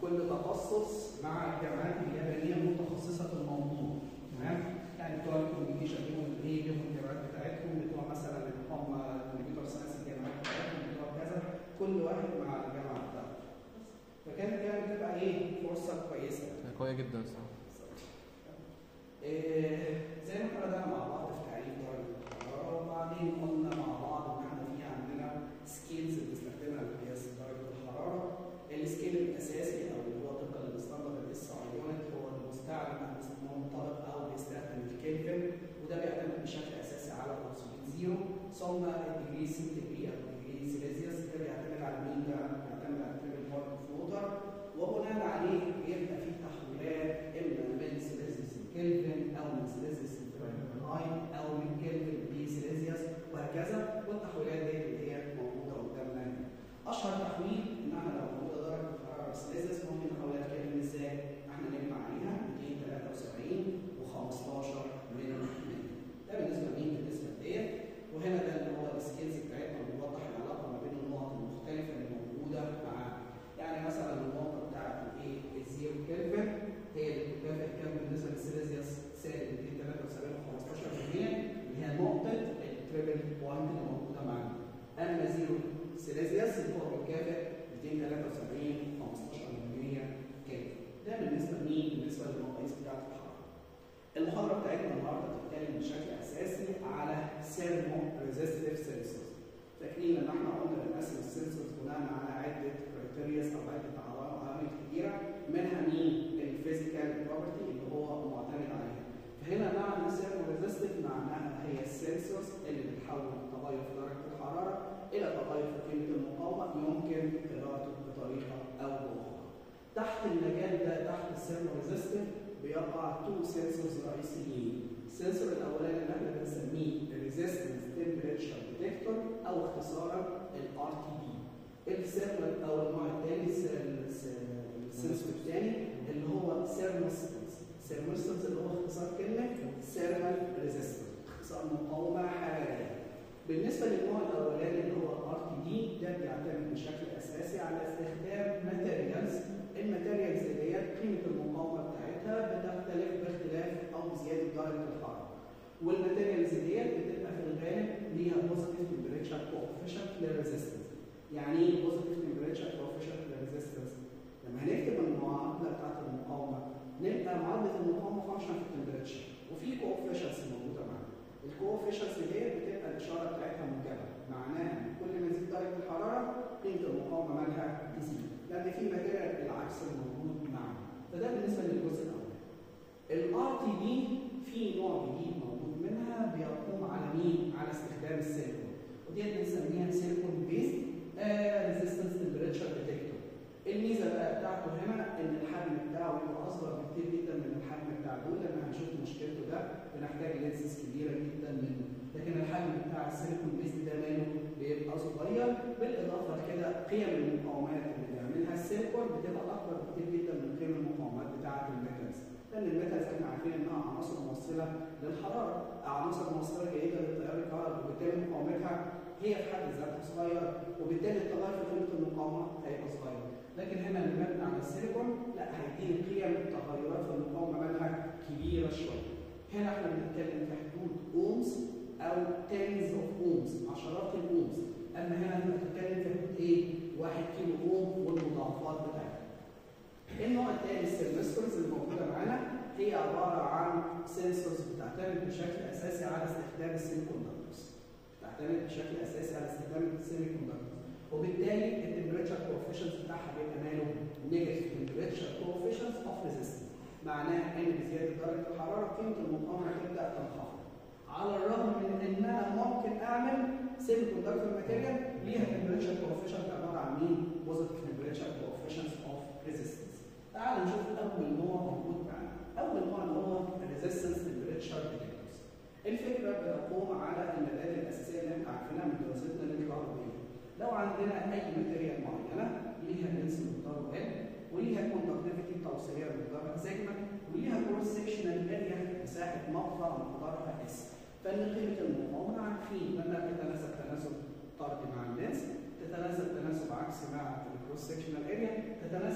كل تخصص مع الجامعات اليابانيه المتخصصه في الموضوع تمام يعني بتوع الكوميونيكيشن ليهم ايه ليهم الجامعات بتاعتهم بتوع مثلا اللي هم الكمبيوتر ساينس الجامعات بتاعتهم بتوع كذا كل واحد مع الجامعه بتاعته فكانت يعني بتبقى ايه فرصه كويسه قوية جدا صح إيه، زي ما احنا بدأنا مع بعض في تعريف درجة الحرارة وبعدين قلنا مع بعض إن احنا في عندنا سكيلز بنستخدمها لقياس درجة الحرارة السكيل الأساسي أو اللي هو طبقا للستاندرد الاس اي يونت هو المستعمل أو المنطلق أو بيستخدم الكلفن وده بيعتمد بشكل أساسي على الأبسوليت زيرو ثم الديجري سنتيجري أو الديجري سيليزيوس ده بيعتمد على مين ده؟ بيعتمد على التربل بارت فلوتر وبناء عليه بيبقى فيه تحويلات اما من سيليزيوس لكلفن او من سيليزيوس لفahrenheit او من كلفن لسيليزيوس وهكذا والتحويلات دي اللي هي موجوده قدامنا هنا. اشهر تحويل ان احنا لو موجوده درجه الحراره سيليزيوس ممكن نحولها لكلفن ازاي؟ احنا نجمع عليها 273 و15 من 100 ده بالنسبه لمين؟ بالنسبه لديت وهنا ده اللي هو السكيلز بتاعتنا بنوضح العلاقه ما بين النقط المختلفه اللي موجوده معانا. يعني مثلا النقطه بتاعت الايه؟ الزيرو كلفن هي اللي بتكافئ كام بالنسبه للسيليزيوس سالب 273 و15% اللي هي نقطه التريبل بوينت اللي موجوده معانا. اما زيرو سيليزيوس اللي هو بيكافئ 273 15% كلفن. ده بالنسبه لمين؟ بالنسبه للمقاييس بتاعت الحراره. المحاضره بتاعتنا النهارده بتتكلم بشكل اساسي على سيرمو ريزيستيف سنسورز. فاكرين ان احنا قلنا بنقسم السنسورز بناء على عده كرايتيرياز او عده عوامل كتيره منها مين؟ الفيزيكال بروبرتي اللي هو معتمد عليها. فهنا معنى سيرمو ريزيستيف معناها هي السنسورز اللي بتحول تغير في درجه الحراره الى تغير في قيمه المقاومه يمكن قراءته بطريقه او باخرى. تحت المجال ده تحت السيرمو ريزيستيف بيقع تو سنسورز رئيسيين. السنسور الاولاني اللي احنا بنسميه الريزيستنس تمبريتشر ديتكتور او اختصارا الار تي دي. السيرمو او النوع الثاني السنسور الثاني اللي هو سيرموستنس. سيرموستنس اللي هو اختصار كلمه سيرمال ريزيستنس اختصار مقاومه حراريه. بالنسبه للنوع الاولاني اللي هو الار تي دي ده بيعتمد بشكل اساسي على استخدام ماتيريالز الماتيريالز ديت قيمه المقاومه بتاعتها بتختلف باختلاف او بزياده درجه الحراره. والماتيريالز ديت بتبقى في الغالب ليها بوزيتيف تمبريتشر كوفيشنت للريزيستنس. يعني ايه بوزيتيف تمبريتشر كوفيشنت للريزيستنس؟ لما هنكتب المعادله بتاعت المقاومه نلقى معادله المقاومه فانكشن في التمبريتشر وفي كوفيشنتس موجوده معانا. الكوفيشنتس ديت بتبقى الاشاره بتاعتها موجبه معناها ان كل ما تزيد درجه الحراره قيمه المقاومه مالها تزيد لان في ماتيريال العكس الموجود معانا. فده بالنسبه للجزء الاول. الار تي دي في نوع جديد موجود منها بيقوم على مين؟ على استخدام السيليكون وديت بنسميها سيليكون بيست ريزيستنس تمبريتشر ديتكتور. الميزه بقى بتاعته هنا ان الحجم بتاعه بيبقى اصغر بكتير جدا من الحجم بتاع دول لما هنشوف مشكلته ده بنحتاج لينسز كبيره جدا منه لكن الحجم بتاع السيليكون بيست ده ماله بيبقى صغير بالاضافه لكده قيم المقاومات اللي بيعملها السيليكون بتبقى اكبر بكتير جدا من قيم المقاومات بتاعه الميتالز لان الميتالز احنا عارفين انها عناصر موصله للحراره عناصر موصله جيده للتيار الكهربائي وبالتالي مقاومتها هي في حد ذاتها صغيره وبالتالي التغير في قيمه المقاومه هيبقى صغير لكن هنا اللي مبني على السيليكون لا هيديني قيم تغيرات في المقاومه مالها كبيره شويه هنا احنا بنتكلم في حدود اومز او تنز اوف اومز عشرات الاومز اما هنا انت بتتكلم في حدود ايه 1 كيلو اوم والمضاعفات بتاعتها النوع الثاني السيرمسترز اللي موجوده معانا هي عباره عن سنسورز بتعتمد بشكل اساسي على استخدام السيميكوندكتورز بتعتمد بشكل اساسي على استخدام السيميكوندكتورز وبالتالي التمبريتشر كوفيشنت بتاعها بيبقى ماله نيجاتيف تمبريتشر كوفيشنت اوف ريزيستنس معناها ان بزياده درجه الحراره قيمه المقاومه هتبدا تنخفض على الرغم من ان انا ممكن اعمل سيمي كوندكتور ماتيريال ليها تمبريتشر كوفيشنت عباره عن مين؟ بوزيتيف تمبريتشر كوفيشنت اوف ريزيستنس تعال نشوف اول نوع موجود معانا اول نوع اللي هو الريزيستنس تمبريتشر ديتكتورز الفكره بتقوم على المبادئ الاساسيه اللي احنا عارفينها من دراستنا للكهربائيه لو عندنا اي ماتيريال معينه ليها لينس مقداره ال وليها كوندكتيفيتي توصيليه مقدارها سيجما وليها كروس سكشنال اريا مساحه مقطع مقدارها اس فان قيمه المقاومه عارفين لما تتناسب تناسب طردي مع اللينس تتناسب تناسب عكسي مع الكروس سكشنال اريا تتناسب تناسب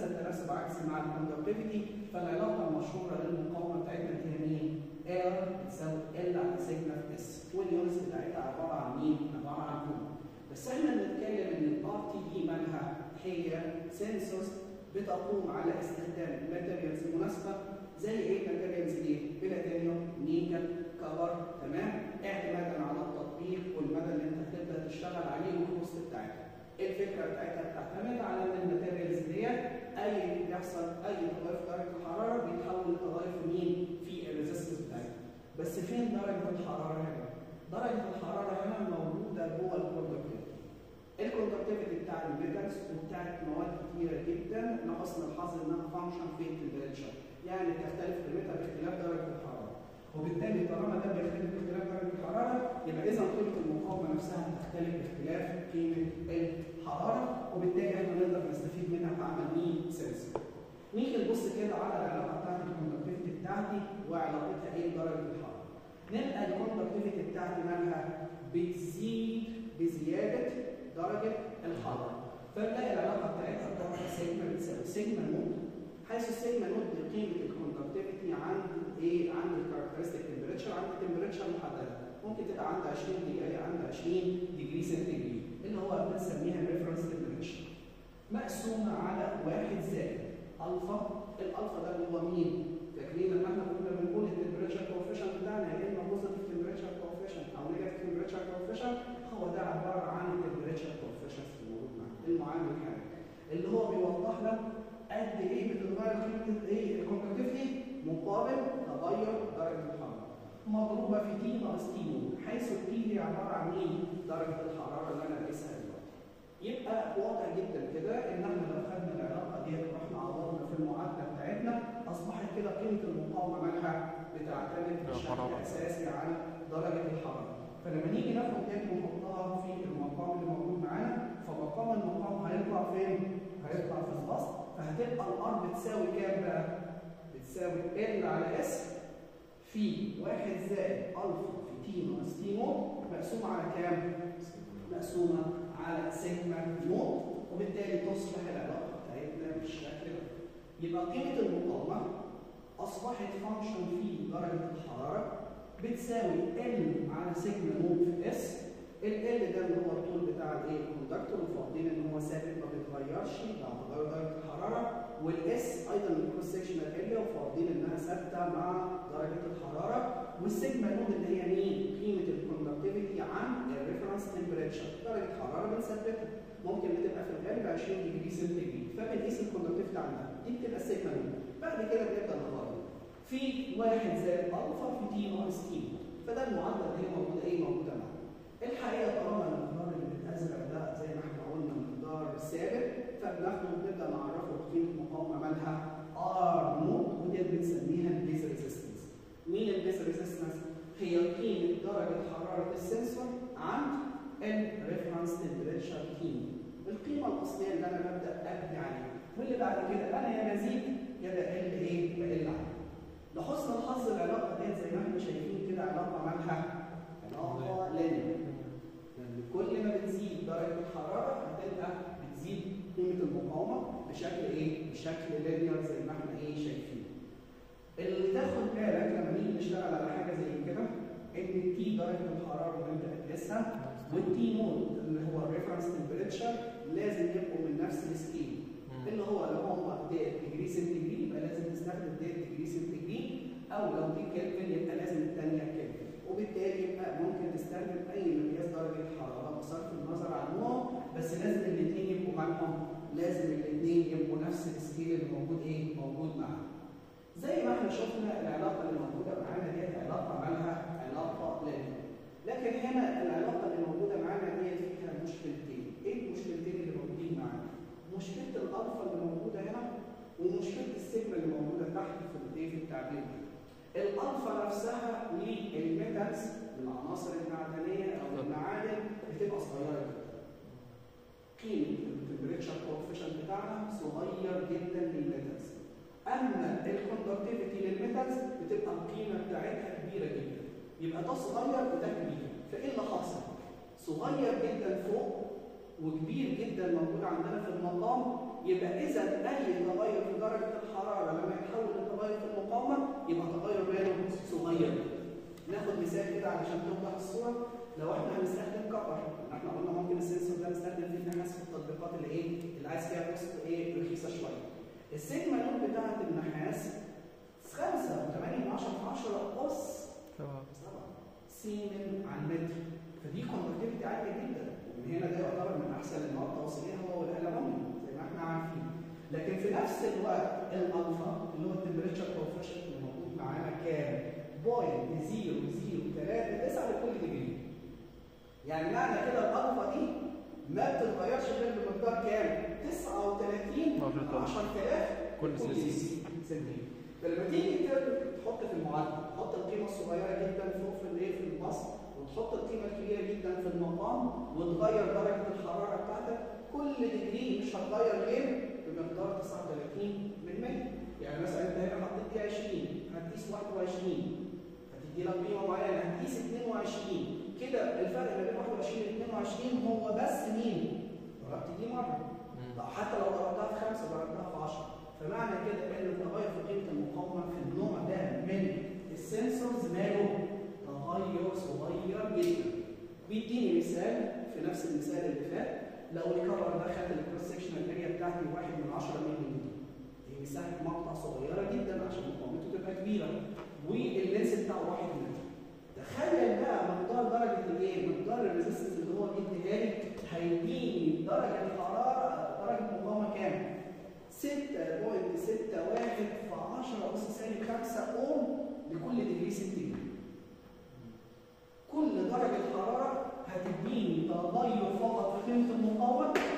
بعكس مع الكوندكتيفيتي فالعلاقه المشهوره للمقاومه بتاعتنا اللي هي مين؟ R بتساوي L على سيجما في S واليونتس بتاعتها عباره عن مين؟ عباره عن كوم بس احنا بنتكلم ان الار تي دي مالها هي سنسورز بتقوم على استخدام ماتيريالز مناسبه زي ايه ماتيريالز دي؟ بلاتينيوم، نيكل، كبر تمام؟ اعتمادا على التطبيق والمدى اللي انت هتبدا تشتغل عليه والكوست بتاعتها. الفكره بتاعتها بتعتمد على ان الماتيريالز ديت اي بيحصل اي تغير في درجه الحراره بيتحول لتغير في مين؟ في الريزستنس بتاعتها. بس فين درجه الحراره هنا؟ درجه الحراره هنا موجوده جوه الكوندكتيفيتي. الكوندكتيفيتي بتاع الميتالز وبتاعت مواد كتيره جدا لحسن الحظ انها فانكشن في التمبريتشر يعني بتختلف قيمتها باختلاف درجه الحراره وبالتالي طالما ده بيختلف باختلاف درجه الحراره يبقى اذا قيمه المقاومه نفسها هتختلف باختلاف قيمه الحراره وبالتالي احنا نقدر نستفيد منها في عمل مين سنسور. نيجي نبص كده على العلاقه بتاعت الكوندكتيفيتي بتاعتي وعلاقتها ايه بدرجه الحراره. نلقى الكوندكتيفيتي بتاعتي مالها بتزيد بزياده درجه الحراره. فنلاقي العلاقه بتاعتها بتاعت سيجما بتساوي سيجما نوت حيث السيجما نوت دي قيمه الكوندكتيفيتي عند ايه؟ عند الكاركترستيك تمبريتشر عند تمبريتشر محدده ممكن تبقى عند 20 دقيقه عند 20 ديجري سنتيجريد اللي هو بنسميها ريفرنس تمبريتشر مقسومه على واحد زائد الفا الالفا ده اللي هو مين؟ فاكرين لما احنا كنا بنقول التمبريتشر كوفيشنت بتاعنا يا اما بوزيتيف تمبريتشر كوفيشنت او نيجاتيف تمبريتشر كوفيشنت هو ده عباره عن التمبريتشر كوفيشنت الموجود معانا المعامل الحراري اللي هو بيوضح لك قد ايه بتتغير قيمه ايه الكوندكتيفيتي مقابل تغير درجه الحراره مضروبه في تي ناقص تي نوت حيث التي دي عباره عن ايه درجه الحراره اللي انا قايسها دلوقتي يبقى واضح جدا كده ان احنا لو خدنا العلاقه دي ورحنا عوضنا في المعادله بتاعتنا اصبحت كده قيمه المقاومه مالها بتعتمد بشكل اساسي على درجه الحراره فلما نيجي ناخد دي ونحطها في المقام اللي موجود معانا فمقام المقام هيطلع فين؟ هيطلع في البسط فهتبقى الار بتساوي كام بقى؟ بتساوي ال على اس في 1 زائد الفا في تي ناقص تي نوت مقسومه على كام؟ مقسومه على سيجما نوت وبالتالي تصبح العلاقه بتاعتنا بالشكل ده. يبقى قيمه المقاومه اصبحت فانكشن في درجه الحراره بتساوي ال على سيجما نوت في اس ال ال ده اللي هو الطول بتاع الايه الكوندكتور وفاضلين ان هو ثابت ما بيتغيرش مع تغير درجه الحراره والاس ايضا الكروس سكشنال اريا وفاضلين انها ثابته مع درجه الحراره والسيجما نود اللي هي مين؟ قيمه الكوندكتيفيتي عن الريفرنس تمبريتشر درجه حراره بنثبتها ممكن بتبقى في الغالب 20 ديجري سنتيجريد فبنقيس الكوندكتيفيتي عندها دي بتبقى السيجما نود بعد كده بنبدا نغير في واحد زائد الفا في تي ناقص تي فده المعادله اللي هي موجوده ايه موجوده معانا الحقيقه طالما المقدار اللي بالازرق ده زي ما احنا قلنا مقدار ثابت فبناخده وبنبدا نعرفه قيمه مقاومه مالها ار نوت ودي بنسميها البيز ريزيستنس. مين البيز ريزيستنس؟ هي قيمه درجه حراره السنسور عند الريفرنس تمبريتشر تي القيمه الاصليه اللي انا ببدا ابني عليها واللي بعد كده انا يا بزيد يا بقل ايه؟ بقل عليها. لحسن الحظ العلاقه ديت زي ما احنا شايفين كده علاقه مالها علاقه لينير يعني كل ما بتزيد درجه الحراره هتبقى بتزيد قيمه المقاومه بشكل ايه؟ بشكل لينير زي ما احنا ايه شايفين. اللي تاخد بالك لما نيجي نشتغل على حاجه زي كده ان التي درجه الحراره اللي انت بتقيسها والتي نود اللي هو الريفرنس تمبريتشر لازم يبقوا من نفس السكيل اللي هو لو هم ديت ديجري سنتيجريد يبقى لازم تستخدم ديت ديجري سنتيجريد او لو دي كلفن يبقى لازم الثانيه كلفن وبالتالي يبقى ممكن تستخدم اي مقياس درجه حراره بصرف النظر عن نوع بس لازم الاثنين يبقوا مالهم لازم الاثنين يبقوا نفس السكيل اللي موجود ايه موجود معانا زي ما احنا شفنا العلاقه اللي موجوده معانا ديت علاقه مالها علاقه لينير لكن هنا العلاقه اللي موجوده معانا ديت فيها مشكلتين ايه المشكلتين اللي موجودين معانا مشكله الالفا اللي موجوده هنا ومشكله السيجما اللي موجوده تحت في الايه في التعبير الالفا نفسها للميتالز العناصر المعدنيه او المعادن بتبقى صغيره جدا قيمه التمبريتشر كوفيشنت بتاعنا صغير جدا للميتالز اما الكوندكتيفيتي للميتالز بتبقى القيمه بتاعتها كبيره جدا يبقى ده صغير وده كبير فايه اللي حاصل؟ صغير جدا فوق وكبير جدا موجود عندنا في المقام يبقى اذا اي تغير في درجه الحراره لما يتحول لتغير في المقاومه يبقى تغير ماله صغير ناخد مثال كده علشان توضح الصوره لو احنا هنستخدم كبر احنا قلنا ممكن السنسور ده نستخدم فيه النحاس في التطبيقات اللي ايه اللي عايز فيها كوست ايه رخيصه شويه السيجما نوت بتاعت النحاس 5 و8 من 10 في 10 قص طبعا سيمن على المتر فدي كوندكتيفيتي عاليه جدا ومن هنا ده يعتبر من احسن المواد التواصليه هو الالومنيوم زي ما احنا عارفين لكن في نفس الوقت الالفا اللي هو التمبريتشر كوفيشنت اللي موجود معانا كام؟ بوينت 003 لكل ديجري يعني معنى كده الالفا دي ما بتتغيرش غير بمقدار كام؟ 39 10000 كل سلسلة. سنتيمتر فلما تيجي ت- تحط في المعادله تحط القيمه الصغيره جدا فوق في الايه في البسط وتحط القيمه الكبيره جدا في المقام وتغير درجه الحراره بتاعتك كل ديجري مش هتغير غير بمقدار 39 من 100 يعني مثلا انت هنا حطيت دي 20 هتقيس 21 هتدي لك قيمه معينه هتقيس 22 كده الفرق ما بين 21 و 22 هو بس مين؟ ضربت دي مره طب حتى لو ضربتها في خمسه ضربتها في 10 فمعنى كده ان التغير في قيمه المقاومه في النوع ده من السنسورز ماله تغير صغير جدا بيديني مثال في نفس المثال اللي فات لو الكفر ده خد الكروس سكشنال اريا بتاعتي 1 من 10 مللي هي مساحه مقطع صغيره جدا عشان مقاومته تبقى كبيره واللينس بتاعه 1 متر تخيل بقى مقدار درجه الايه؟ مقدار الريزستنس اللي هو بيديها لي هيديني درجه حراره درجه مقاومه كام؟ 6.61 في 10 أس سالب 5 أوم لكل ديجري سنتيجراد. كل درجة حرارة هتديني تغير فقط في قيمة المقاومة 6.6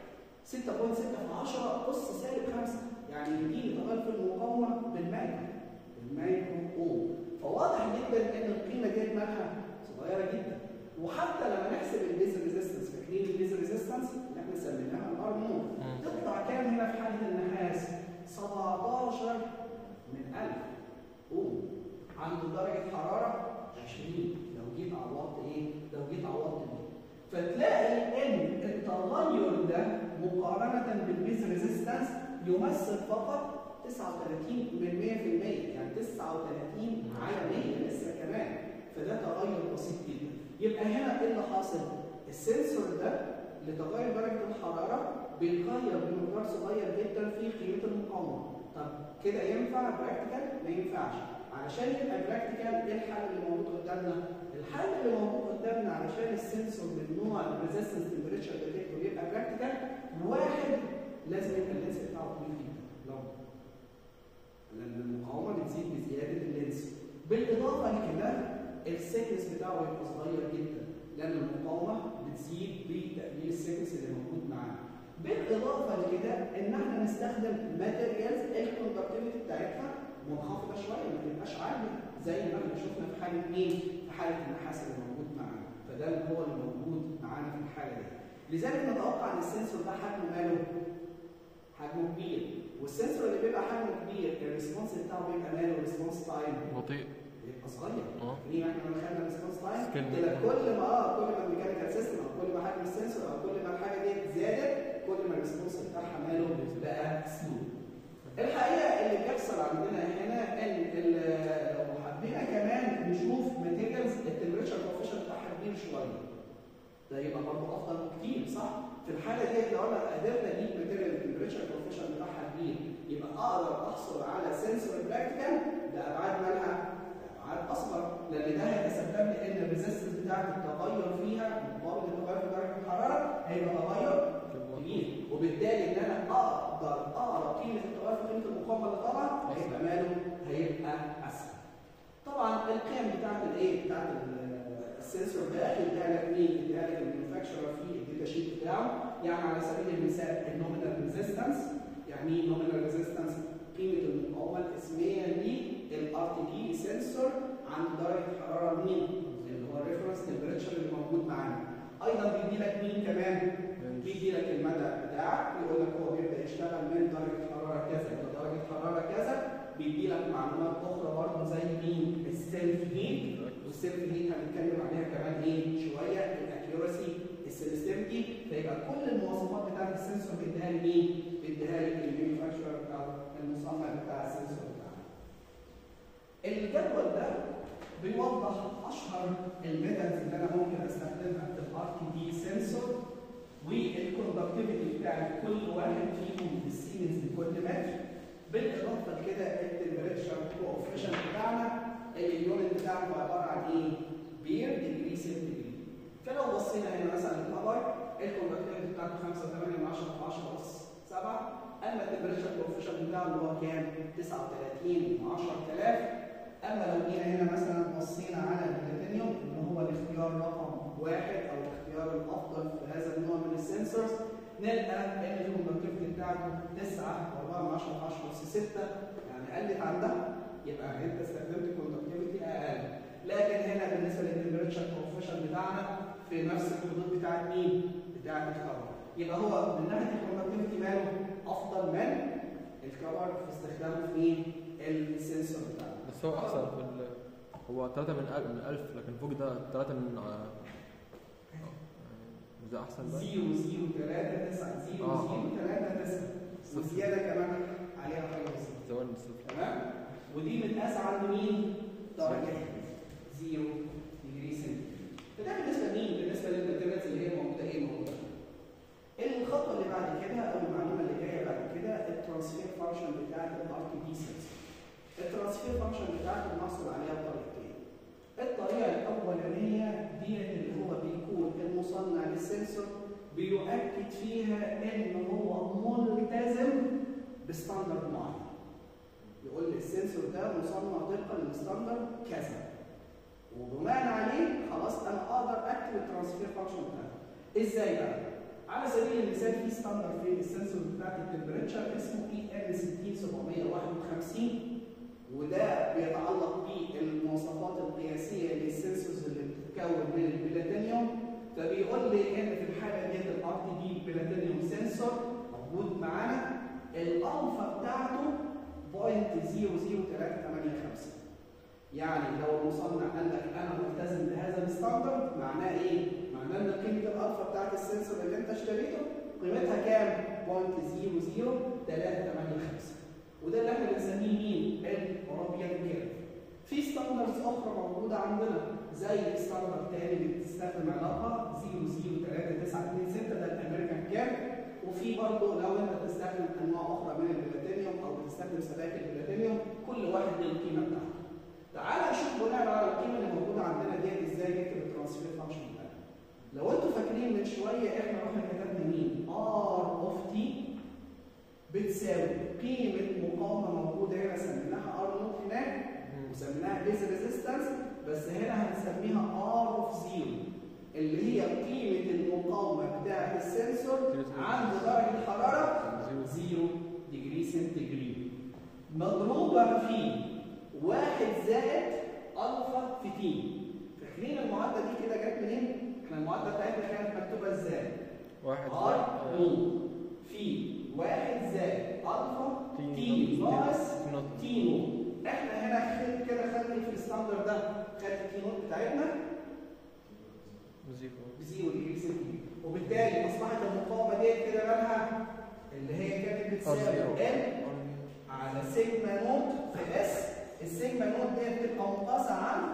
في 10 أس سالب 5 يعني يديني تغير في المقاومة بالمايكرو بالمايكرو أوم فواضح جدا إن القيمة ديت مالها صغيرة جدا وحتى لما نحسب البيز ريزيستنس فاكرين البيز ريزيستنس اللي احنا سميناها الار نور تطلع كام هنا في حالة النحاس؟ 17 من 1000 اوم عنده درجة حرارة 20 لو جيت عوضت ايه؟ لو جيت عوضت بيه فتلاقي ان التغير ده مقارنة بالبيز ريزيستنس يمثل فقط 39 من 100% يعني 39 على 100 لسه كمان فده تغير بسيط جدا يبقى هنا ايه اللي حاصل؟ السنسور ده لتغير درجة الحرارة بيغير بمقدار صغير جدا في قيمة المقاومة. طب كده ينفع براكتيكال؟ ما ينفعش. علشان يبقى براكتيكال ايه الحل اللي موجود قدامنا؟ الحل اللي موجود قدامنا علشان السنسور من نوع الريزستنس تمبريتشر ديتكتور يبقى براكتيكال واحد لازم يبقى اللينس بتاعه طويل جدا. لو لان المقاومه بتزيد بزياده اللينس. بالاضافه لكده السيكنس بتاعه يبقى صغير جدا لان المقاومه بتزيد بتقليل السيكنس اللي موجود معانا. بالاضافه لكده ان احنا نستخدم ماتيريالز الكوندكتيفيتي بتاعتها منخفضه شويه ما تبقاش عاليه زي ما احنا شفنا في حاله مين؟ في حاله النحاس اللي موجود معانا. فده اللي هو اللي موجود معانا في الحاله دي. لذلك نتوقع ان السنسور ده حجمه ماله؟ حجمه كبير والسنسور اللي بيبقى حجمه كبير الريسبونس بتاعه بيبقى ماله ريسبونس تايم بطيء بيبقى صغير اه ليه احنا لما خدنا ريسبونس تايم سكيل. كده كل ما اه كل ما الميكانيكال سيستم او كل ما حجم السنسور او كل ما الحاجه دي زادت كل ما الريسبونس بتاعها ماله بقى سلو الحقيقه اللي بيحصل عندنا هنا ان ال- لو حبينا كمان نشوف ماتيريالز التمبريتشر كوفيشنت بتاعها كبير شويه ده يبقى برضه افضل بكتير صح؟ في الحاله دي لو انا قدرنا نجيب ماتيريال التمبريتشر كوفيشنت بتاعها كبير يبقى اقدر احصل على سنسور براكتيكال بابعاد مالها ابعاد اصغر لان ده هيتسبب لي ان الريزستنس بتاعت التغير فيها مقابل التغير في درجه الحراره هيبقى تغير كبير وبالتالي ان انا اقدر اقرا قيمه التغير في قيمه المقاومه اللي طالعه هيبقى ماله هيبقى اسهل. طبعا القيم بتاعت الايه؟ بتاعت ال- السنسور ده اديها لك مين؟ اديها لك المانيفاكتشرر في الداتا شيت بتاعه يعني على سبيل المثال النومينال ريزيستنس يعني ايه نومينال ريزيستنس؟ قيمه المقاومه الاسميه للار تي بي سنسور عند درجه حراره مين؟ اللي هو الريفرنس تمبريتشر اللي موجود معانا. ايضا بيدي لك مين كمان؟ بيدي لك المدى بتاعك يقول لك هو بيبدا يشتغل من درجه حراره كذا الى درجه حراره كذا بيدي لك معلومات اخرى برضه زي مين السيلف هيت والسيلف هيت هنتكلم عليها كمان ايه شويه الاكيورسي السنسيتيفيتي فيبقى كل المواصفات بتاعت السنسور بيديها لي مين؟ بيديها الجدول ده بيوضح اشهر الميثودز اللي انا ممكن استخدمها في الار تي دي سنسور والكوندكتيفيتي بتاع كل واحد فيهم بالسيمنز لكل متر بالاضافه لكده التمبريتشر كوفيشنت بتاعنا اليونت بتاعنا عباره عن ايه؟ بير ديجري سنتيجريد فلو بصينا هنا مثلا الخبر الكوندكتيفيتي بتاعته 5 8 من 10 في 10 اس 7 اما التمبريتشر كوفيشنت بتاعه اللي هو كام؟ 39 من 10000 اما لو جينا هنا مثلا بصينا على البلاتينيوم اللي هو الاختيار رقم واحد او الاختيار الافضل في هذا النوع من السنسورز نلقى ان الكوندكتيفيتي بتاعته 9 و4 من 10 في 10 اس 6 يعني قلت عن ده يبقى انت استخدمت كوندكتيفيتي اقل لكن هنا بالنسبه للتمبريتشر كوفيشنت بتاعنا في نفس الحدود بتاعت مين؟ بتاعت الكفر يبقى هو من ناحيه الكوندكتيفيتي ماله افضل من الكفر في استخدامه في مين؟ السنسور بتاعنا بس هو احسن في ال... هو 3 من 1000 من 1000 لكن فوق ده 3 من آه، آه، ده احسن بقى 0 0 3 9 0 آه. 0 3 9 وزياده كمان عليها حاجه بسيطه زمان الصفر تمام ودي متقاس عند مين؟ درجه زيرو ديجري سنتيجريد فده بالنسبه لمين؟ بالنسبه للماتيريالز اللي هي موجوده ايه موجوده الخطوه اللي بعد كده او المعلومه اللي جايه بعد كده الترانسفير فانكشن بتاعت الار تي بي سنسور الترانسفير فانكشن بتاعته بنحصل عليها بطريقتين الطريقه الاولانيه ديت اللي هو بيكون المصنع للسنسور بيؤكد فيها ان هو ملتزم بستاندرد معين يقول لي السنسور ده مصنع طبقا للستاندرد كذا وبناء عليه خلاص انا اقدر اكتب الترانسفير فانكشن بتاعته ازاي بقى على سبيل المثال في ستاندرد في السنسور بتاعت التمبريتشر اسمه اي ال 60751 وده بيتعلق بالمواصفات القياسيه للسنسورز اللي بتتكون من البلاتينيوم فبيقول لي ان في الحاله ديت الار تي دي بلاتينيوم سنسور موجود معانا الالفا بتاعته 0.00385 يعني لو المصنع قال لك انا ملتزم بهذا الستاندرد معناه ايه؟ معناه ان قيمه الالفا بتاعت السنسور اللي انت اشتريته قيمتها كام؟ 0.00385 وده اللي احنا بنسميه مين؟ الاوروبيان كيرف. في ستاندردز اخرى موجوده عندنا زي ستاندرد تاني بتستخدم علاقه 00392 ده الامريكان كيرف وفي برضه لو انت بتستخدم انواع اخرى من البلاتينيوم او بتستخدم سبائك البلاتينيوم كل واحد له القيمه بتاعته. تعال نشوف بناء على القيمه اللي موجوده عندنا ديت ازاي نكتب الترانسفير فانكشن بتاعنا. لو انتوا فاكرين من شويه احنا رحنا كتبنا مين؟ ار اوف تي بتساوي قيمه مقاومه موجوده هنا سميناها ار نوت هناك وسميناها بيز ريزيستنس بس هنا هنسميها ار اوف زيرو اللي هي قيمه المقاومه بتاعه السنسور عند درجه حراره زيرو ديجري سنتيجريد مضروبه في واحد زائد الفا في تي فاكرين المعادله دي كده جت منين؟ احنا المعادله بتاعتنا كانت مكتوبه ازاي؟ واحد ار زائد- نو في واحد زائد الفا تي تي نوت. ناقص تي نوت. تي نوت احنا هنا خد- كده خدنا في الستاندرد ده خدت التي نوت بتاعتنا زيرو بزيرو ديجري سنتيجريد وبالتالي اصبحت المقاومه ديت كده مالها اللي هي كانت بتساوي زيرو. ال على سيجما نوت في اس السيجما نوت ديت بتبقى مقاسه عند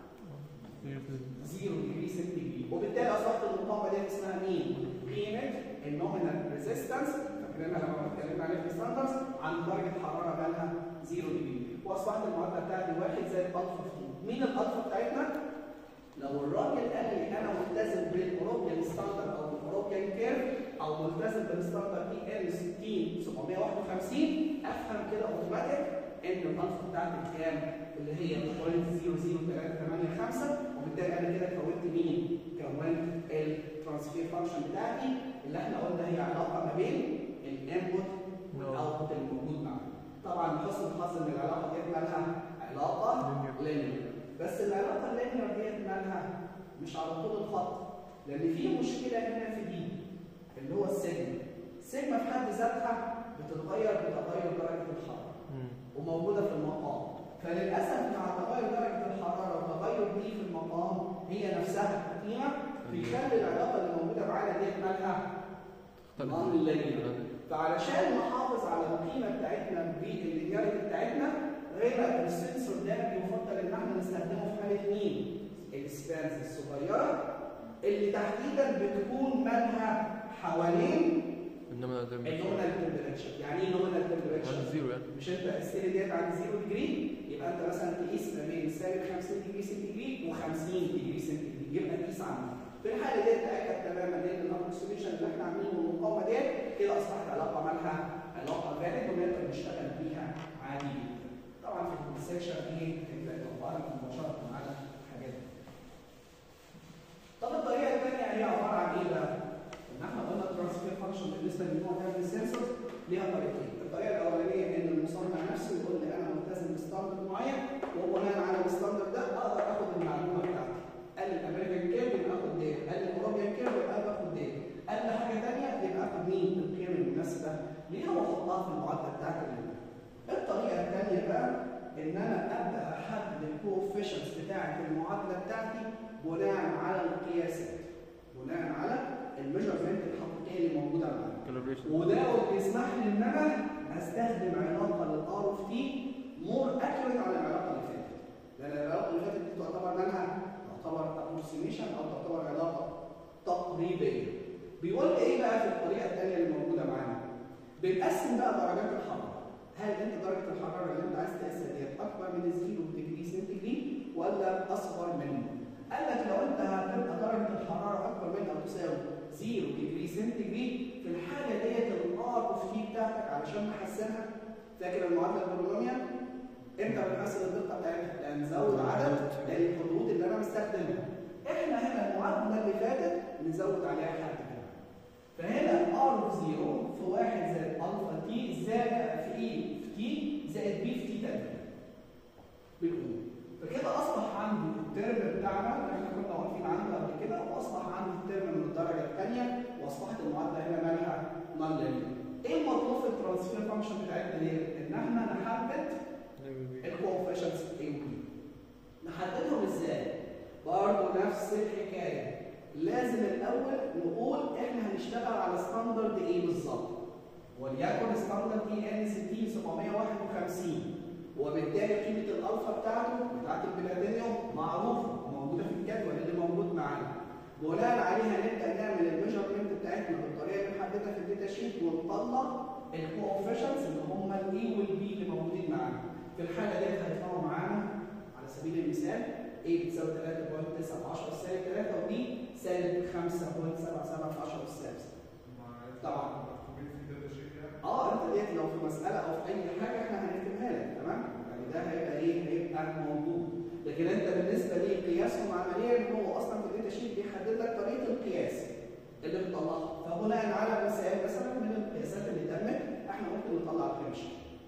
زيرو ديجري سنتيجريد وبالتالي اصبحت المقاومه ديت اسمها مين؟ قيمه النومينال ريزيستنس فاكرينها لما اتكلمنا عليها في الستاندرز عند درجه حراره بالها زيرو ديجري واصبحت المعادله بتاعتي واحد زائد الفا في تي مين الالفا بتاعتنا؟ لو الراجل قال لي انا ملتزم بالاوروبيان ستاندرد او الاوروبيان كيرف او ملتزم بالستاندرد اي ال 60 751 افهم كده اوتوماتيك ان الالفا بتاعتي كام؟ اللي هي 0.00385 وبالتالي انا كده كونت مين؟ كونت الترانسفير فانكشن بتاعتي اللي احنا قلنا هي علاقه ما بين الانبوت والاوتبوت الموجود معانا. طبعا لحسن الحظ ان العلاقه ديت مالها علاقه لينير بس العلاقه اللينير ديت مالها مش على طول الخط لان في مشكله هنا في دي اللي هو السيجما السيجما في حد ذاتها بتتغير بتغير درجه الحراره وموجوده في المقام فللاسف مع تغير درجه الحراره وتغير دي في المقام هي نفسها قيمه بيخلي العلاقه اللي موجوده معانا ديت مالها نون لينير فعلشان نحافظ على القيمه بتاعتنا باللينياريتي بتاعتنا فهنا السنسور ده يفضل ان احنا نستخدمه في حاله مين؟ السبانز الصغيره اللي تحديدا بتكون مالها حوالين انما ده مش النومينال تمبريتشر يعني ايه نومينال تمبريتشر؟ عن زيرو يعني مش انت السيل ديت عند 0 ديجري يبقى انت مثلا تقيس ما بين سالب 50 ديجري سنتيجريد و50 ديجري سنتيجريد يبقى تقيس عنها في الحاله ديت تاكد تماما ان الابروكسيميشن اللي احنا عاملينه والمقاومه ديت كده اصبحت علاقه مالها علاقه فاليد ونقدر نشتغل بيها عادي جدا طبعا في السكشن دي تبدا تطبقها مباشره على الحاجات دي طب الطريقه الثانيه هي عباره عن ايه بقى؟ ان احنا قلنا الترانسفير فانكشن بالنسبه للنوع ده من السنسورز ليها طريقتين، الطريقه الاولانيه ان المصنع نفسه يقول لي انا ملتزم بستاندرد معين وبناء على الستاندرد ده اقدر اخد المعلومه بتاعتي. قال لي الامريكان كيرف يبقى اخد ديت، قال لي الاوروبيان كيرف يبقى باخد ديت، قال لي حاجه ثانيه يبقى اخد مين؟ القيم المناسبه ليها واحطها في المعادله بتاعتي اللي الطريقه الثانيه بقى ان انا ابدا احدد الكوفيشنز بتاعت المعادله بتاعتي بناء على القياسات بناء على الميجرمنت الحقيقيه اللي موجوده معايا كالبريشن وده بيسمح لي ان انا استخدم علاقه للار اوف تي مور اكيوريت على العلاقه اللي فاتت لان العلاقه اللي فاتت دي تعتبر منها تعتبر ابروكسيميشن او تعتبر علاقه تقريبيه بيقول لي ايه بقى في الطريقه الثانيه اللي موجوده معانا بنقسم بقى درجات الحراره هل انت درجه الحراره اللي انت عايز تقيسها ديت اكبر من الزيرو ديجري سنتيجريد ولا اصغر منه قال لك لو انت هتبقى درجه الحراره اكبر من او تساوي 0 ديجري سنتيجريد في الحاله ديت الار اوف تي بتاعتك علشان نحسنها فاكر المعادله البولونيا انت بتحسن الدقه بتاعتها لان نزود عدد الحدود اللي انا مستخدمها احنا هنا المعادله اللي فاتت نزود عليها حد كمان فهنا ار اوف 0 في 1 زائد الفا تي زائد في اي في تي زائد بي في تي تاني بالقوه فكده اصبح عندي الترم بتاعنا اللي احنا كنا واقفين عنده قبل كده واصبح عندي الترم من الدرجه الثانيه واصبحت المعادله هنا مالها نون لينير. ايه المطلوب في الترانسفير فانكشن بتاعتنا دي؟ ان احنا نحدد الكوفيشنتس A و B. نحددهم ازاي؟ برضه نفس الحكايه. لازم الاول نقول احنا هنشتغل على ستاندرد ايه بالظبط؟ وليكن ستاندرد اي ان 60 751 وبالتالي قيمه الالفا بتاعته بتاعت البلاتينيوم معروفه وموجوده في الجدول اللي موجود معانا. بناء عليها نبدا نعمل الميجرمنت بتاعتنا بالطريقه اللي محددها في الداتا شيت ونطلع الكوفيشنتس اللي هم الاي والبي اللي موجودين معانا. في الحاله ديت هيطلعوا معانا على سبيل المثال A بتساوي 3.9 في 10 سالب 3 و B سالب 5.77 في 10 سالب طبعا اه انت ديت لو في مساله او في اي حاجه احنا هنكتبها لك تمام يعني ده هيبقى ايه هيبقى موجود لكن انت بالنسبه لي قياسهم عمليا هو اصلا في الداتا شيت بيحدد لك طريقه القياس اللي بتطلعها فبناء على مثال مثلا من القياسات اللي تمت احنا ممكن نطلع القيمه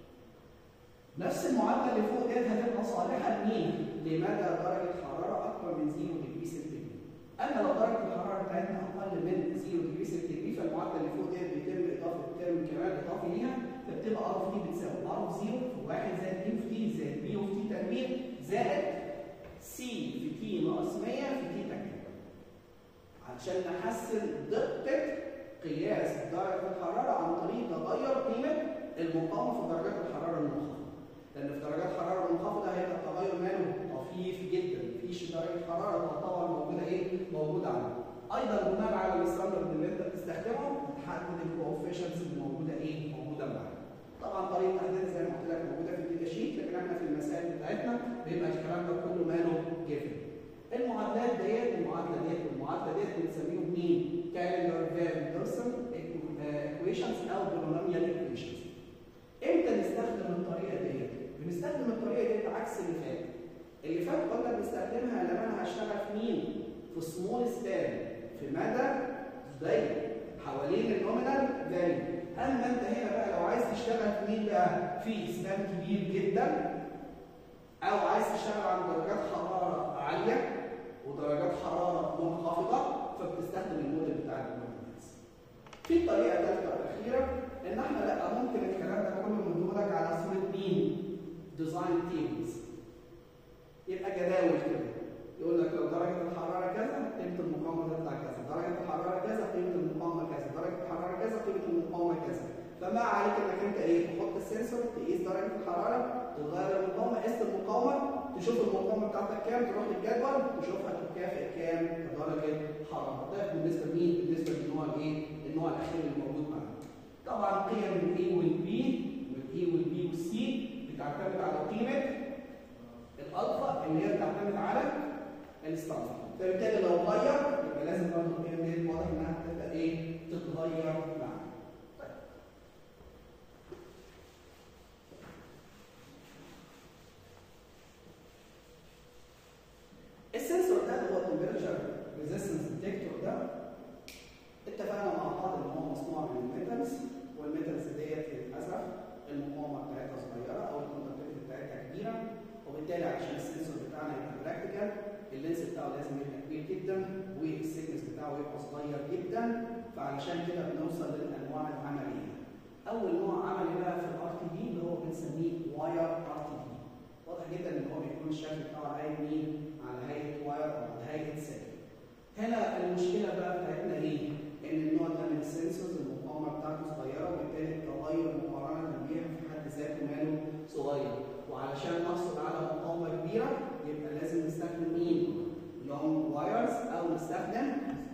نفس المعادله اللي فوق ديت هتبقى صالحه لمين؟ لمدى درجه حراره اكبر من 0 ديجري سنتيجريد. اما لو درجه الحراره بتاعتنا اقل من 0 ديجري سنتيجريد فالمعادله اللي فوق ديت بيتم اضافه ترم كمان اضافي ليها فبتبقى ار اوف تي بتساوي ار اوف 0 في 1 زائد بي اوف تي زائد بي اوف تي تربيع زائد سي في تي ناقص 100 في تي تكعيب. عشان نحسن دقه قياس درجه الحراره عن طريق تغير قيمه المقاومه في درجات الحراره المنخفضه. لان في درجات حراره منخفضه هيبقى التغير ماله طفيف جدا مفيش درجه حراره تعتبر موجوده ايه موجوده عنده ايضا بناء على الستاندرد اللي انت بتستخدمه بتحدد الكوفيشنتس اللي موجوده ايه موجوده معاك طبعا طريقه تحديدها زي ما قلت لك موجوده في الداتا شيت لكن احنا في المسائل بتاعتنا بيبقى الكلام ده كله ماله جيفن المعادلات ديت المعادله ديت والمعادله ديت بنسميهم مين؟ كالندر فان بيرسون ايكويشنز او بولينوميال ايكويشنز امتى نستخدم الطريقه ديت؟ بنستخدم الطريقه ديت عكس اللي فات. اللي فات قلنا بنستخدمها لما انا هشتغل في مين؟ في سمول سبان في مدى ضيق حوالين النومينال فاليو. اما انت هنا بقى لو عايز تشتغل في مين بقى؟ في سبان كبير جدا او عايز تشتغل عند درجات حراره عاليه ودرجات حراره منخفضه فبتستخدم الموديل بتاع النومينالز. في طريقه ثالثه واخيره ان احنا لا ممكن الكلام ده كله ندولك على صوره مين؟ ديزاين تيبلز يبقى جداول كده يقول لك لو درجه الحراره كذا قيمه المقاومه تطلع كذا درجه الحراره كذا قيمه المقاومه كذا درجه الحراره كذا قيمه المقاومه كذا فما عليك انك انت ايه تحط السنسور تقيس درجه الحراره بتغير المقاومه قست المقاومه تشوف المقاومه بتاعتك كام تروح للجدول تشوفها تكافئ كام كدرجه حراره ده بالنسبه لمين؟ بالنسبه للنوع الايه؟ النوع الاخير اللي موجود معانا. طبعا قيم الاي والبي والاي والبي والسي بتعتمد على قيمه الالفا اللي هي بتعتمد على الستاندرد فبالتالي لو غير يبقى لازم برضه القيم دي واضح انها هتبدا ايه؟ تتغير معانا. طيب. السنسور ده اللي هو التمبريتشر ريزيستنس ديتكتور ده اتفقنا مع بعض ان هو مصنوع من الميتالز والميتالز ديت للاسف المقاومه بتاعتها صغيره او الكونتاكتيفيتي بتاعتها كبيره وبالتالي عشان السنسور بتاعنا يبقى براكتيكال اللينس بتاعه لازم يبقى كبير جدا والسيكنس بتاعه يبقى صغير جدا فعلشان كده بنوصل للانواع العمليه. اول نوع عملي بقى في الار تي دي اللي هو بنسميه واير ار تي دي. واضح جدا ان هو بيكون الشكل بتاعه هيئه مين؟ على هيئه واير او على هيئه سلك. هنا المشكله بقى بتاعتنا ايه؟ ان النوع ده من السنسورز المقاومه بتاعته صغيره وبالتالي التغير مقارنه بيها في حد ذاته ماله صغير. وعلشان نحصل على مقاومه كبيره يبقى لازم نستخدم مين؟ لونج وايرز او نستخدم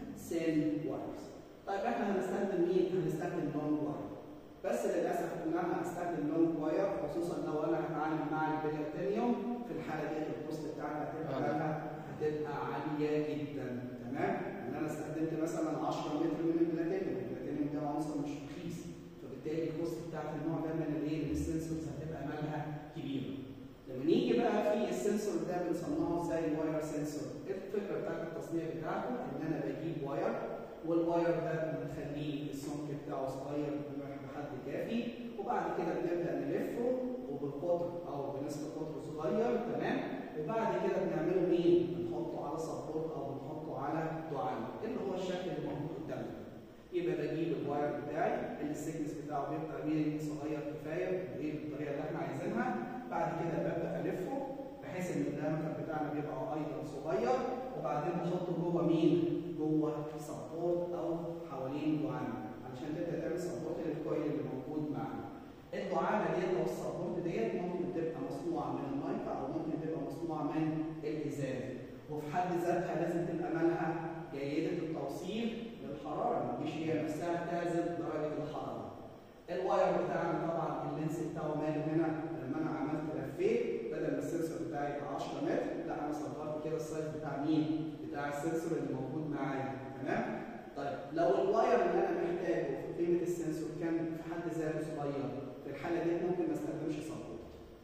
سين وايرز. طيب احنا هنستخدم مين؟ هنستخدم لونج واير. بس للاسف ان انا هستخدم لونج واير خصوصا لو انا هتعامل مع البلاتينيوم في الحاله دي الكوست بتاعتها هتبقى لها هتبقى عاليه جدا تمام؟ ان انا استخدمت مثلا 10 متر من البلاتينيوم، البلاتينيوم ده عنصر مش رخيص فبالتالي الكوست بتاعت النوع ده من الايه؟ من السنسورز هتبقى مالها كبيره. لما نيجي بقى في السنسور ده بنصنعه زي واير سنسور الفكره بتاعت التصنيع بتاعته ان انا بجيب واير والواير ده بنخليه السمك بتاعه صغير بحد كافي وبعد كده بنبدا نلفه وبالقطر او بنسبه قطر صغير تمام وبعد كده بنعمله مين؟ بنحطه على سبورت او بنحطه على دعامه اللي هو الشكل اللي موجود قدامنا يبقى بجيب الواير بتاعي اللي السكنس بتاعه بيبقى مين صغير كفايه بايه بالطريقه اللي احنا عايزينها بعد كده ببدا الفه بحيث ان الدايمتر بتاعنا بيبقى ايضا صغير وبعدين بحطه جوه مين؟ جوه سبورت او حوالين دعامه علشان تبدا تعمل سبورت للكويل اللي موجود معانا. الدعامه ديت او السبورت ديت ممكن تبقى مصنوعه من المايكا او ممكن تبقى مصنوعه من الازاز وفي حد ذاتها لازم تبقى مالها جيده التوصيل للحراره ما تجيش هي نفسها تعزل درجه الحراره. الواير بتاعنا طبعا اللينس بتاعه ماله هنا لما انا عملت لفيت بدل ما السنسور بتاعي يبقى 10 متر لا انا صغرت كده السايز بتاع مين؟ بتاع السنسور اللي موجود معايا تمام؟ طيب لو الواير اللي انا محتاجه في قيمه السنسور كان في حد ذاته صغير في الحاله دي ممكن ما استخدمش سبورت.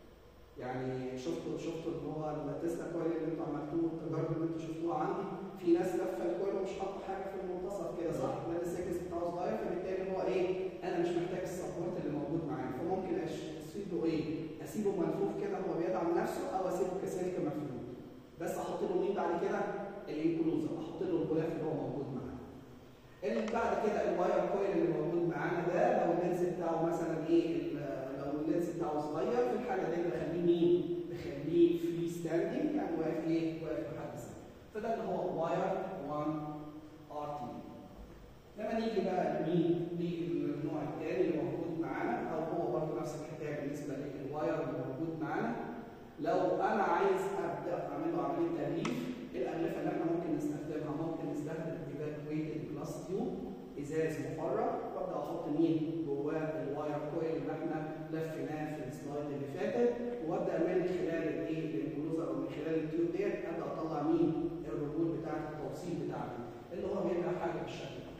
يعني شفتوا شفتوا اللي هو التسلا كويل اللي انتوا عملتوه التجارب اللي انتوا شفتوها عندي في ناس لفه الكويل ومش حاطه حاجه في المنتصف كده صح؟ لان السكنس بتاعه صغير فبالتالي هو ايه؟ انا مش محتاج السبورت اللي موجود معايا فممكن اسيبه ايه؟ اسيبه ملفوف كده هو بيدعم نفسه او اسيبه كسلك مفلوت. بس احط له مين بعد كده؟ الانكلوزر احط له الغلاف اللي هو موجود معانا. اللي بعد كده الواير كويل اللي موجود معانا ده لو اللينس بتاعه مثلا ايه لو اللينس بتاعه صغير في الحاله دي بخليه مين؟ بخليه فري ستاندنج يعني واقف ايه؟ واقف بحد ذاته. فده اللي هو واير 1 ار تي. لما نيجي بقى لمين؟ للنوع الثاني اللي موجود معانا او هو برضه نفس الحكايه بالنسبه للواير اللي موجود معانا. لو انا عايز ابدا اعمل له عمليه تغليف الاغلفه اللي احنا ممكن نستخدمها ممكن نستخدم ايفاكويتد جلاس تيوب ازاز مفرغ وابدا احط مين جواه الواير كويل اللي احنا لفيناه في السلايد اللي فاتت وابدا من خلال الايه الانكلوزر او من خلال التيوب ديت ابدا اطلع مين الرجول بتاعه التوصيل بتاعنا اللي هو بيبقى حاجه بالشكل ده.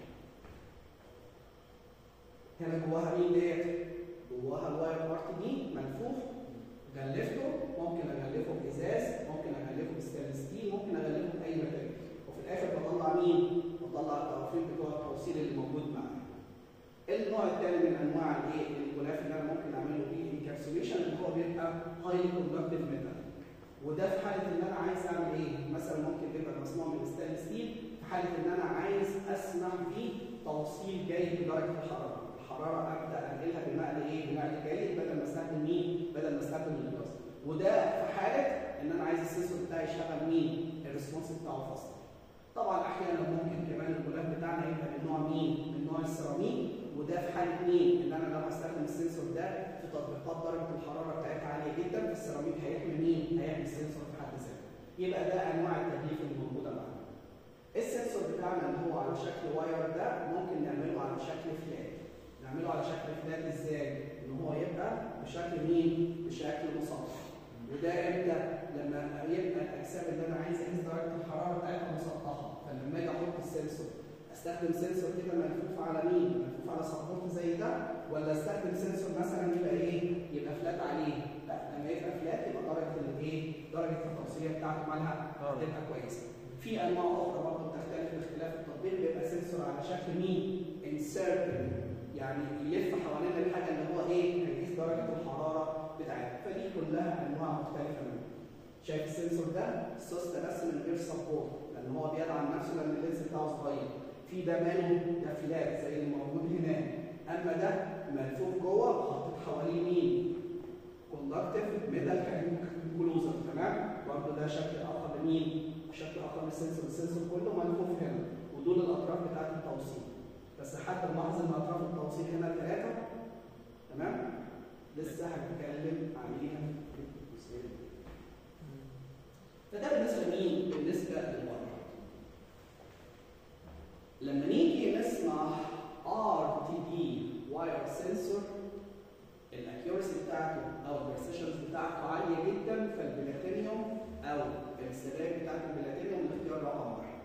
هنا جواها مين ديت؟ جواها الواير بارت دي ملفوف غلفته ممكن اغلفه بازاز ممكن اغلفه بستانلس ستيل ممكن اغلفه باي ماتيريال وفي الاخر بطلع مين؟ بطلع التوافيق بتوع التوصيل اللي موجود معايا. النوع الثاني من انواع الايه؟ الغلاف اللي انا ممكن اعمله بيه انكابسوليشن اللي هو بيبقى هايلي كوندكتيف ميتال. وده في حاله ان انا عايز اعمل ايه؟ مثلا ممكن يبقى مصنوع من الستانلس ستيل في حاله ان انا عايز اسمح بتوصيل جيد لدرجه الحراره. الحراره ابدا انقلها بنقل ايه؟ بنقل جيد بدل ما استخدم مين؟ بدل ما استخدم الجلاس. وده في حاله ان انا عايز السنسور بتاعي يشتغل مين؟ الريسبونس بتاعه فاصل. طبعا احيانا ممكن كمان الغلاف بتاعنا يبقى من نوع مين؟ من نوع السيراميك وده في حاله مين؟ ان انا لو هستخدم السنسور ده في تطبيقات درجه الحراره بتاعتها عاليه جدا فالسيراميك هيحمي مين؟ هيحمي السنسور في حد ذاته. يبقى ده انواع التغليف اللي موجوده معانا. السنسور بتاعنا اللي هو على شكل واير ده ممكن نعمله على شكل فلات. نعمله على شكل فلات ازاي؟ ان هو يبقى بشكل مين؟ بشكل مسطح. وده امتى؟ لما يبقى الاجسام اللي انا عايز اقيس درجه الحراره بتاعتها مسطحه، فلما اجي احط السنسور استخدم سنسور كده ملفوف على مين؟ ملفوف على سبورت زي ده ولا استخدم سنسور مثلا يبقى ايه؟ يبقى فلات عليه؟ لا لما يبقى فلات يبقى درجه الايه؟ درجه التوصيليه بتاعته مالها هتبقى كويسه. في انواع اخرى برضه بتختلف باختلاف التطبيق بيبقى سنسور على شكل مين؟ انسيركل يعني يلف حوالين الحاجه اللي هو ايه؟ هيقيس درجه الحراره بتاعتها، فدي كلها انواع مختلفه منها. شايف السنسور ده؟ السوس ده بس من غير سبورت لان هو بيدعم نفسه لان اللينس بتاعه صغير. في ده ماله ده فلات زي اللي موجود هناك اما ده ملفوف جوه وحاطط حواليه مين؟ كوندكتيف ميتال كلوزر تمام؟ برضه ده شكل اخر لمين؟ شكل اخر للسنسور السنسور كله ملفوف هنا ودول الاطراف بتاعت التوصيل بس حتى نلاحظ ان اطراف التوصيل هنا ثلاثه تمام؟ لسه هنتكلم عليها في الجزئيه دي. فده بالنسبه لمين؟ بالنسبه للواير لما نيجي نسمع ار تي دي واير سنسور الاكيورسي بتاعته او البرسيشنز بتاعته عاليه جدا فالبلاتينيوم او السلام بتاعت البلاتينيوم الاختيار رقم واحد.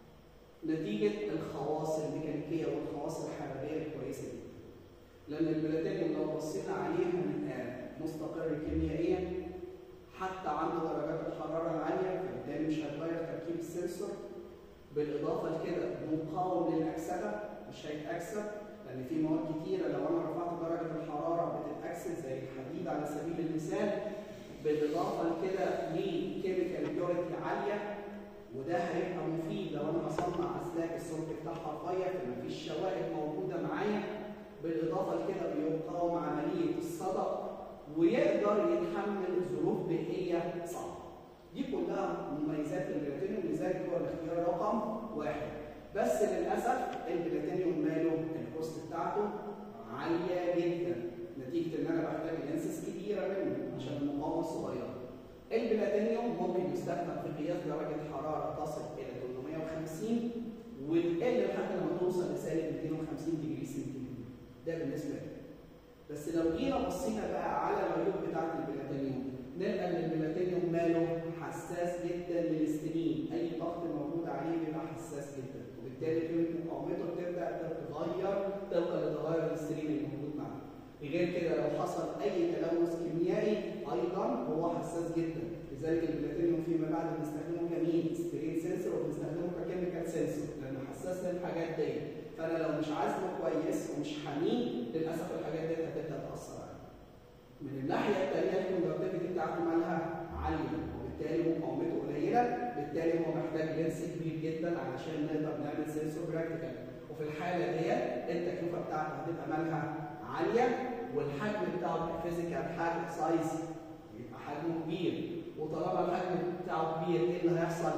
نتيجه الخواص الميكانيكيه والخواص الحراريه الكويسه دي. لان البلاتينيوم لو بصينا عليه هنلقاه مستقر كيميائيا حتى عنده درجات الحراره العاليه فبالتالي مش هتغير تركيب السنسور بالاضافه لكده مقاوم للاكسده مش هيتاكسد لان في مواد كتيره لو انا رفعت درجه الحراره بتتاكسد زي الحديد على سبيل المثال بالاضافه لكده ليه كيميكال بيوريتي عاليه وده هيبقى مفيد لو انا بصنع اسلاك السمك بتاعها رفيع فمفيش شوائب موجوده معايا بالاضافه لكده بيقاوم عمليه الصدى ويقدر يتحمل ظروف بيئيه صعبه دي كلها مميزات البلاتينيوم لذلك هو الاختيار رقم واحد بس للاسف البلاتينيوم ماله الكوست بتاعته عاليه جدا نتيجه ان انا بحتاج لينسز كبيره منه عشان المقاومه الصغيره البلاتينيوم ممكن يستخدم في قياس درجه حراره تصل الى 850 وتقل لحد ما توصل لسالب 250 ديجري سنتيجريد ده بالنسبه لي بس لو جينا بصينا بقى على العيوب بتاعت البلاتينيوم نلقى ان البلاتينيوم ماله حساس جدا للاستنين اي ضغط موجود عليه بيبقى حساس جدا وبالتالي قيمه مقاومته بتبدا تتغير طبقا لتغير الاستنين اللي موجود معاه غير كده لو حصل اي تلوث كيميائي ايضا هو حساس جدا لذلك البلاتينيوم فيما بعد بنستخدمه كمين سترين سنسور وبنستخدمه ككيميكال سنسور لانه حساس للحاجات دي فانا لو مش عازله كويس ومش حميه للاسف الحاجات دي هتبدا تاثر عليه من الناحيه الثانيه الكوندكتيفيتي بتاعته مالها عاليه وبالتالي مقاومته قليله بالتالي هو محتاج لينس كبير جدا علشان نقدر نعمل سنسور براكتيكال وفي الحاله ديت التكلفه بتاعته هتبقى مالها عاليه والحجم بتاعه فيزيكال حجم سايز يبقى حجمه كبير وطالما الحجم بتاعه كبير ايه اللي هيحصل؟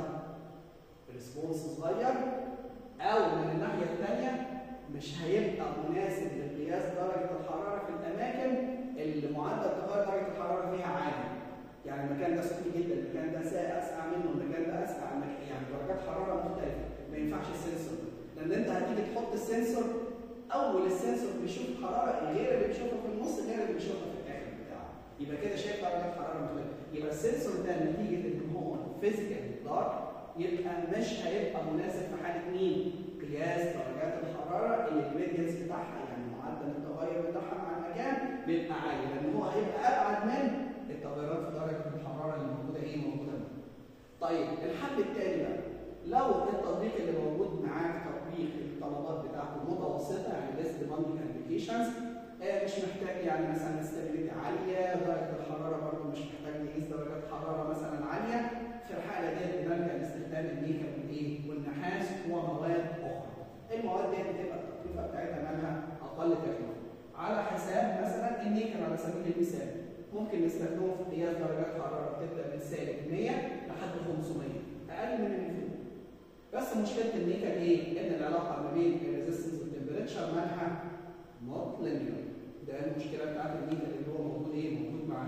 ريسبونس صغير او من الناحيه الثانيه مش هيبقى مناسب لقياس درجه الحراره في الاماكن اللي معدل تغير درجه الحراره فيها عالي. يعني المكان ده سخن جدا، المكان ده اسقع منه، المكان ده اسقع، يعني درجات حراره مختلفه، ما ينفعش السنسور لان انت هتيجي تحط السنسور اول السنسور بيشوف حراره غير اللي بيشوفها في النص غير اللي بيشوفها في الاخر بتاعه. يبقى كده شايف درجه حراره مختلفه، يبقى السنسور ده نتيجه ان هو فيزيكال دارك يبقى مش هيبقى مناسب في حاله مين؟ قياس درجات الحراره اللي الميديانس بتاعها يعني معدل التغير بتاعها مع المكان بيبقى عالي لان هو هيبقى ابعد من التغيرات في درجه الحراره اللي موجوده ايه موجوده منه. طيب الحل الثاني بقى لو التطبيق اللي موجود معاك تطبيق الطلبات بتاعته متوسطه يعني ليس ديماندنج ابلكيشنز مش محتاج يعني مثلا ستابيليتي عاليه درجه الحراره برضه مش محتاج نقيس درجات حراره مثلا عاليه في الحاله ديت بنلجا لاستخدام النيكل والايه والنحاس ومواد اخرى المواد دي بتبقى التكلفه بتاعتها مالها اقل تكلفه على حساب مثلا النيكل على سبيل المثال ممكن نستخدمه في قياس درجات حراره بتبدا من سالب 100 لحد 500 اقل من اللي فوق بس مشكله النيكل ايه؟ ان العلاقه ما بين الريزستنس والتمبريتشر مالها نوت لينير ده المشكله بتاعت النيكل اللي هو موجود ايه؟ موجود معانا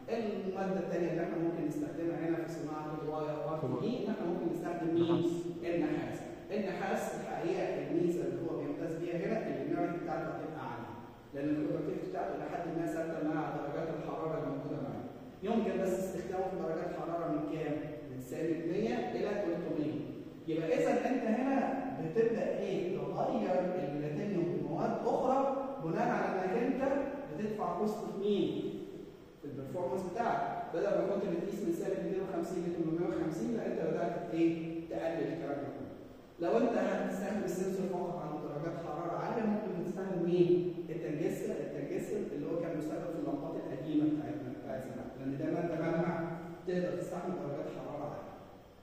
الماده الثانيه اللي احنا ممكن نستخدمها هنا في صناعه الواير ار تي ان احنا ممكن نستخدم مين؟ النحاس النحاس الحقيقه الميزه اللي هو بيمتاز بيها هنا الانرجي بتاعته هتبقى عاليه لان البرودكتيفيتي بتاعته لحد ما ثابته مع درجات الحراره الموجوده معاه يمكن بس استخدامه في درجات حراره من كام؟ من سالب 100 الى 300 يبقى اذا انت هنا بتبدا ايه؟ تغير البلاتينيوم بمواد اخرى بناء على انك انت بتدفع كوست في مين؟ في البرفورمانس بتاعك بدل ما كنت بتقيس من سالب 250 ل 850 لا انت بدات ايه؟ تقلل الكلام ده كله. لو انت هتستخدم السنسور فقط عند درجات حراره عاليه ممكن تستخدم مين؟ التنجسر التنجسر اللي هو كان مستخدم في اللمبات القديمه بتاعتنا بتاعت زمان لان ده ماده ملمع تقدر تستحمل درجات حراره عاليه.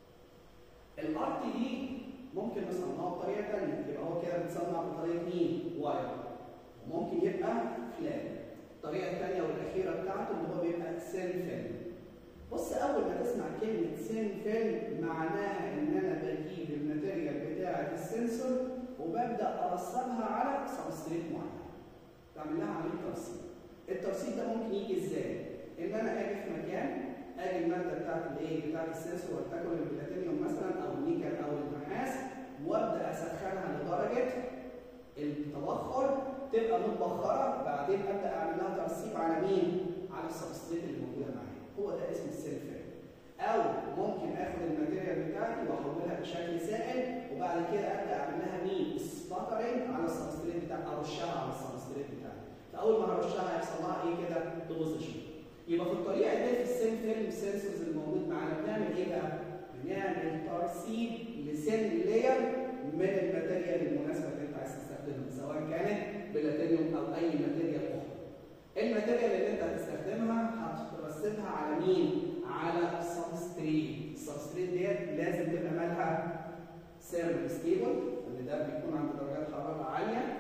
الار تي دي ممكن نصنعه بطريقه ثانيه يبقى هو كده بيتصنع بطريقه مين؟ واير وممكن يبقى فلات الطريقه الثانيه والاخيره بتاعته اللي هو بيبقى سين فيلم بص اول ما تسمع كلمه سين فيلم معناها ان انا بجيب الماتيريال بتاعه السنسور وببدا ارسبها على سبستريت معين بعمل لها عمليه ترسيب الترسيب ده ممكن يجي ازاي ان انا اجي في مكان اجي الماده بتاعت الايه بتاعت السنسور ولتكن البلاتينيوم مثلا او النيكل او النحاس وابدا اسخنها لدرجه التبخر تبقى متبخره بعدين ابدا اعمل لها ترسيب على مين؟ على السبستريت اللي موجوده معايا هو ده اسم السيلف او ممكن اخد الماتيريال بتاعتي واحولها بشكل سائل وبعد كده ابدا اعمل لها مين؟ سباترنج على السبستريت بتاعي ارشها على السبستريت بتاعي فاول ما هرشها هيحصل لها ايه كده؟ ديبوزيشن يبقى في الطريقه دي في السين فيلم سنسورز اللي موجود معانا بنعمل ايه بقى؟ بنعمل ترسيب لسن لاير من الماتيريال المناسبه اللي انت عايز تستخدمها سواء كانت بلاتينيوم او اي ماتيريال اخرى. الماتيريال اللي انت هتستخدمها هترسبها على مين؟ على السبستريت، السبستريت ديت لازم تبقى مالها سيرمال ستيبل لان ده بيكون عند درجات حراره عاليه.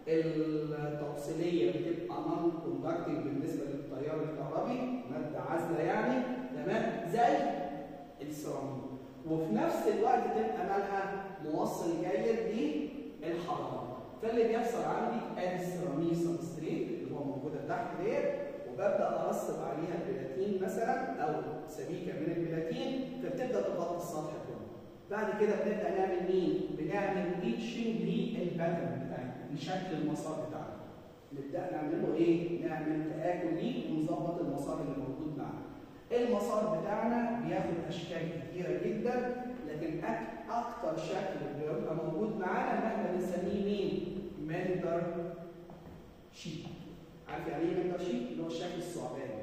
التوصيليه بتبقى نون كوندكتنج بالنسبه للتيار الكهربي، ماده عازله يعني، تمام؟ زي السيراميك. وفي نفس الوقت تبقى مالها موصل جيد للحراره. فاللي بيحصل عندي ادي السيراميك سبستريت اللي هو موجوده تحت ديت وببدا ارسب عليها البلاتين مثلا او سبيكه من البلاتين فبتبدا تغطي السطح كله. بعد كده بنبدا نعمل مين؟ بنعمل ريتشنج للباترن بتاعنا لشكل المسار بتاعنا. نبدا نعمل له ايه؟ نعمل تاكل ليه ونظبط المسار اللي موجود معانا. المسار بتاعنا بياخد اشكال كتيره جدا لكن اكتر شكل بيبقى موجود معانا ان احنا بنسميه مين؟ مندر شيت. عارف يعني ايه مندر شيت؟ اللي هو الشكل الثعباني.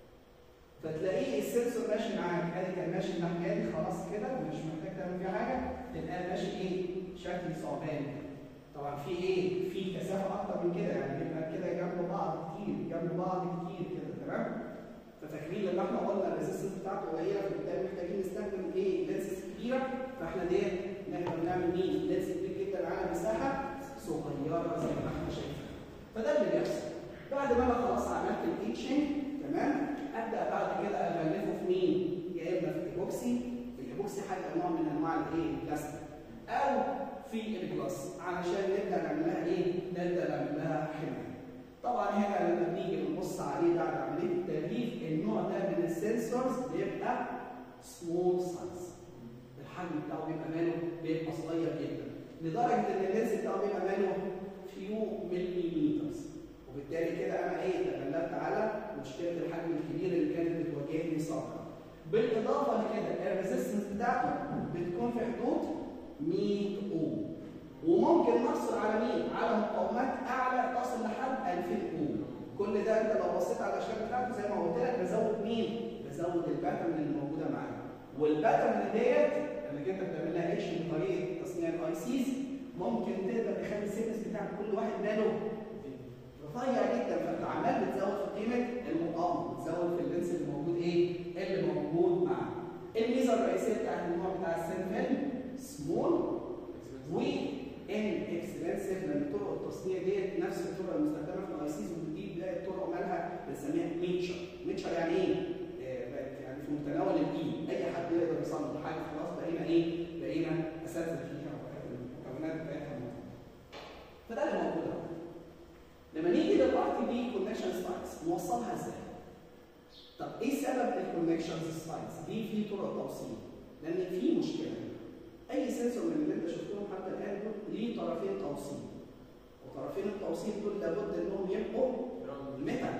فتلاقيه السنسور ماشي معاك ادي كان ماشي الناحيه دي خلاص كده مش محتاج تعمل فيه حاجه تلاقيه ماشي ايه؟ شكل ثعباني. طبعا في ايه؟ في كثافه اكتر من كده يعني بيبقى كده جنب بعض كتير جنب بعض كتير كده تمام؟ ففاكرين لما احنا قلنا الريزستنس بتاعته قليله فبالتالي محتاجين نستخدم ايه؟ لينسز كبيره فاحنا ديت نقدر نعمل مين؟ لينس كبير جدا على مساحه صغيره زي ما احنا شايفين. فده اللي بيحصل. بعد ما انا خلاص عملت الايتشنج تمام؟ ابدا بعد كده اغلفه في مين؟ يا اما في ايبوكسي، الايبوكسي حاجه نوع من انواع الايه؟ البلاستيك. او في الجلاس علشان نبدا نعمل لها ايه؟ نبدا نعمل لها حمايه. طبعا هنا لما بنيجي بنبص عليه بعد عمليه التغليف النوع ده من السنسورز بيبقى سمول سايز الحجم بتاعه بيبقى ماله بيبقى صغير جدا لدرجه ان اللينس بتاعه بيبقى ماله فيو مليمترز وبالتالي كده انا ايه تغلبت على مشكله الحجم الكبير اللي كانت بتواجهني سابقا بالاضافه لكده الريزستنس بتاعته بتكون في حدود 100 اوم وممكن نحصل على مين؟ على مقاومات اعلى تصل لحد 2000 اوم. كل ده انت لو بصيت على الاشكال بتاعته زي ما قلت لك بزود مين؟ بزود الباترن اللي موجوده معانا. والباترن ديت انك انت بتعمل لها اتش بطريقه تصنيع الاي سيز ممكن تقدر تخلي السيكنس بتاع كل واحد ماله رفيع جدا فانت عمال بتزود في قيمه المقاومه، بتزود في اللينس اللي موجود ايه؟ اللي موجود معانا. الميزه الرئيسيه بتاعت النوع بتاع السين فيلم سمول و ان اكسبنسيف لان طرق التصنيع ديت نفس الطرق المستخدمه في الايسيز ودي بنلاقي الطرق مالها بنسميها ميتشر، ميتشر يعني ايه؟ آه بقت يعني في متناول الايد، اي حد يقدر يصنع حاجه خلاص بقينا ايه؟ بقينا اساتذه فيها المكونات بتاعتها فده اللي موجود اهو. لما نيجي للار تي بي كونكشن ستايلز نوصلها ازاي؟ طب ايه سبب الكونكشنز سبايكس؟ ليه في طرق توصيل؟ لان في مشكله اي سنسور من اللي انت شفتهم حتى الان دول ليه طرفين توصيل وطرفين التوصيل دول لابد انهم يبقوا ميتال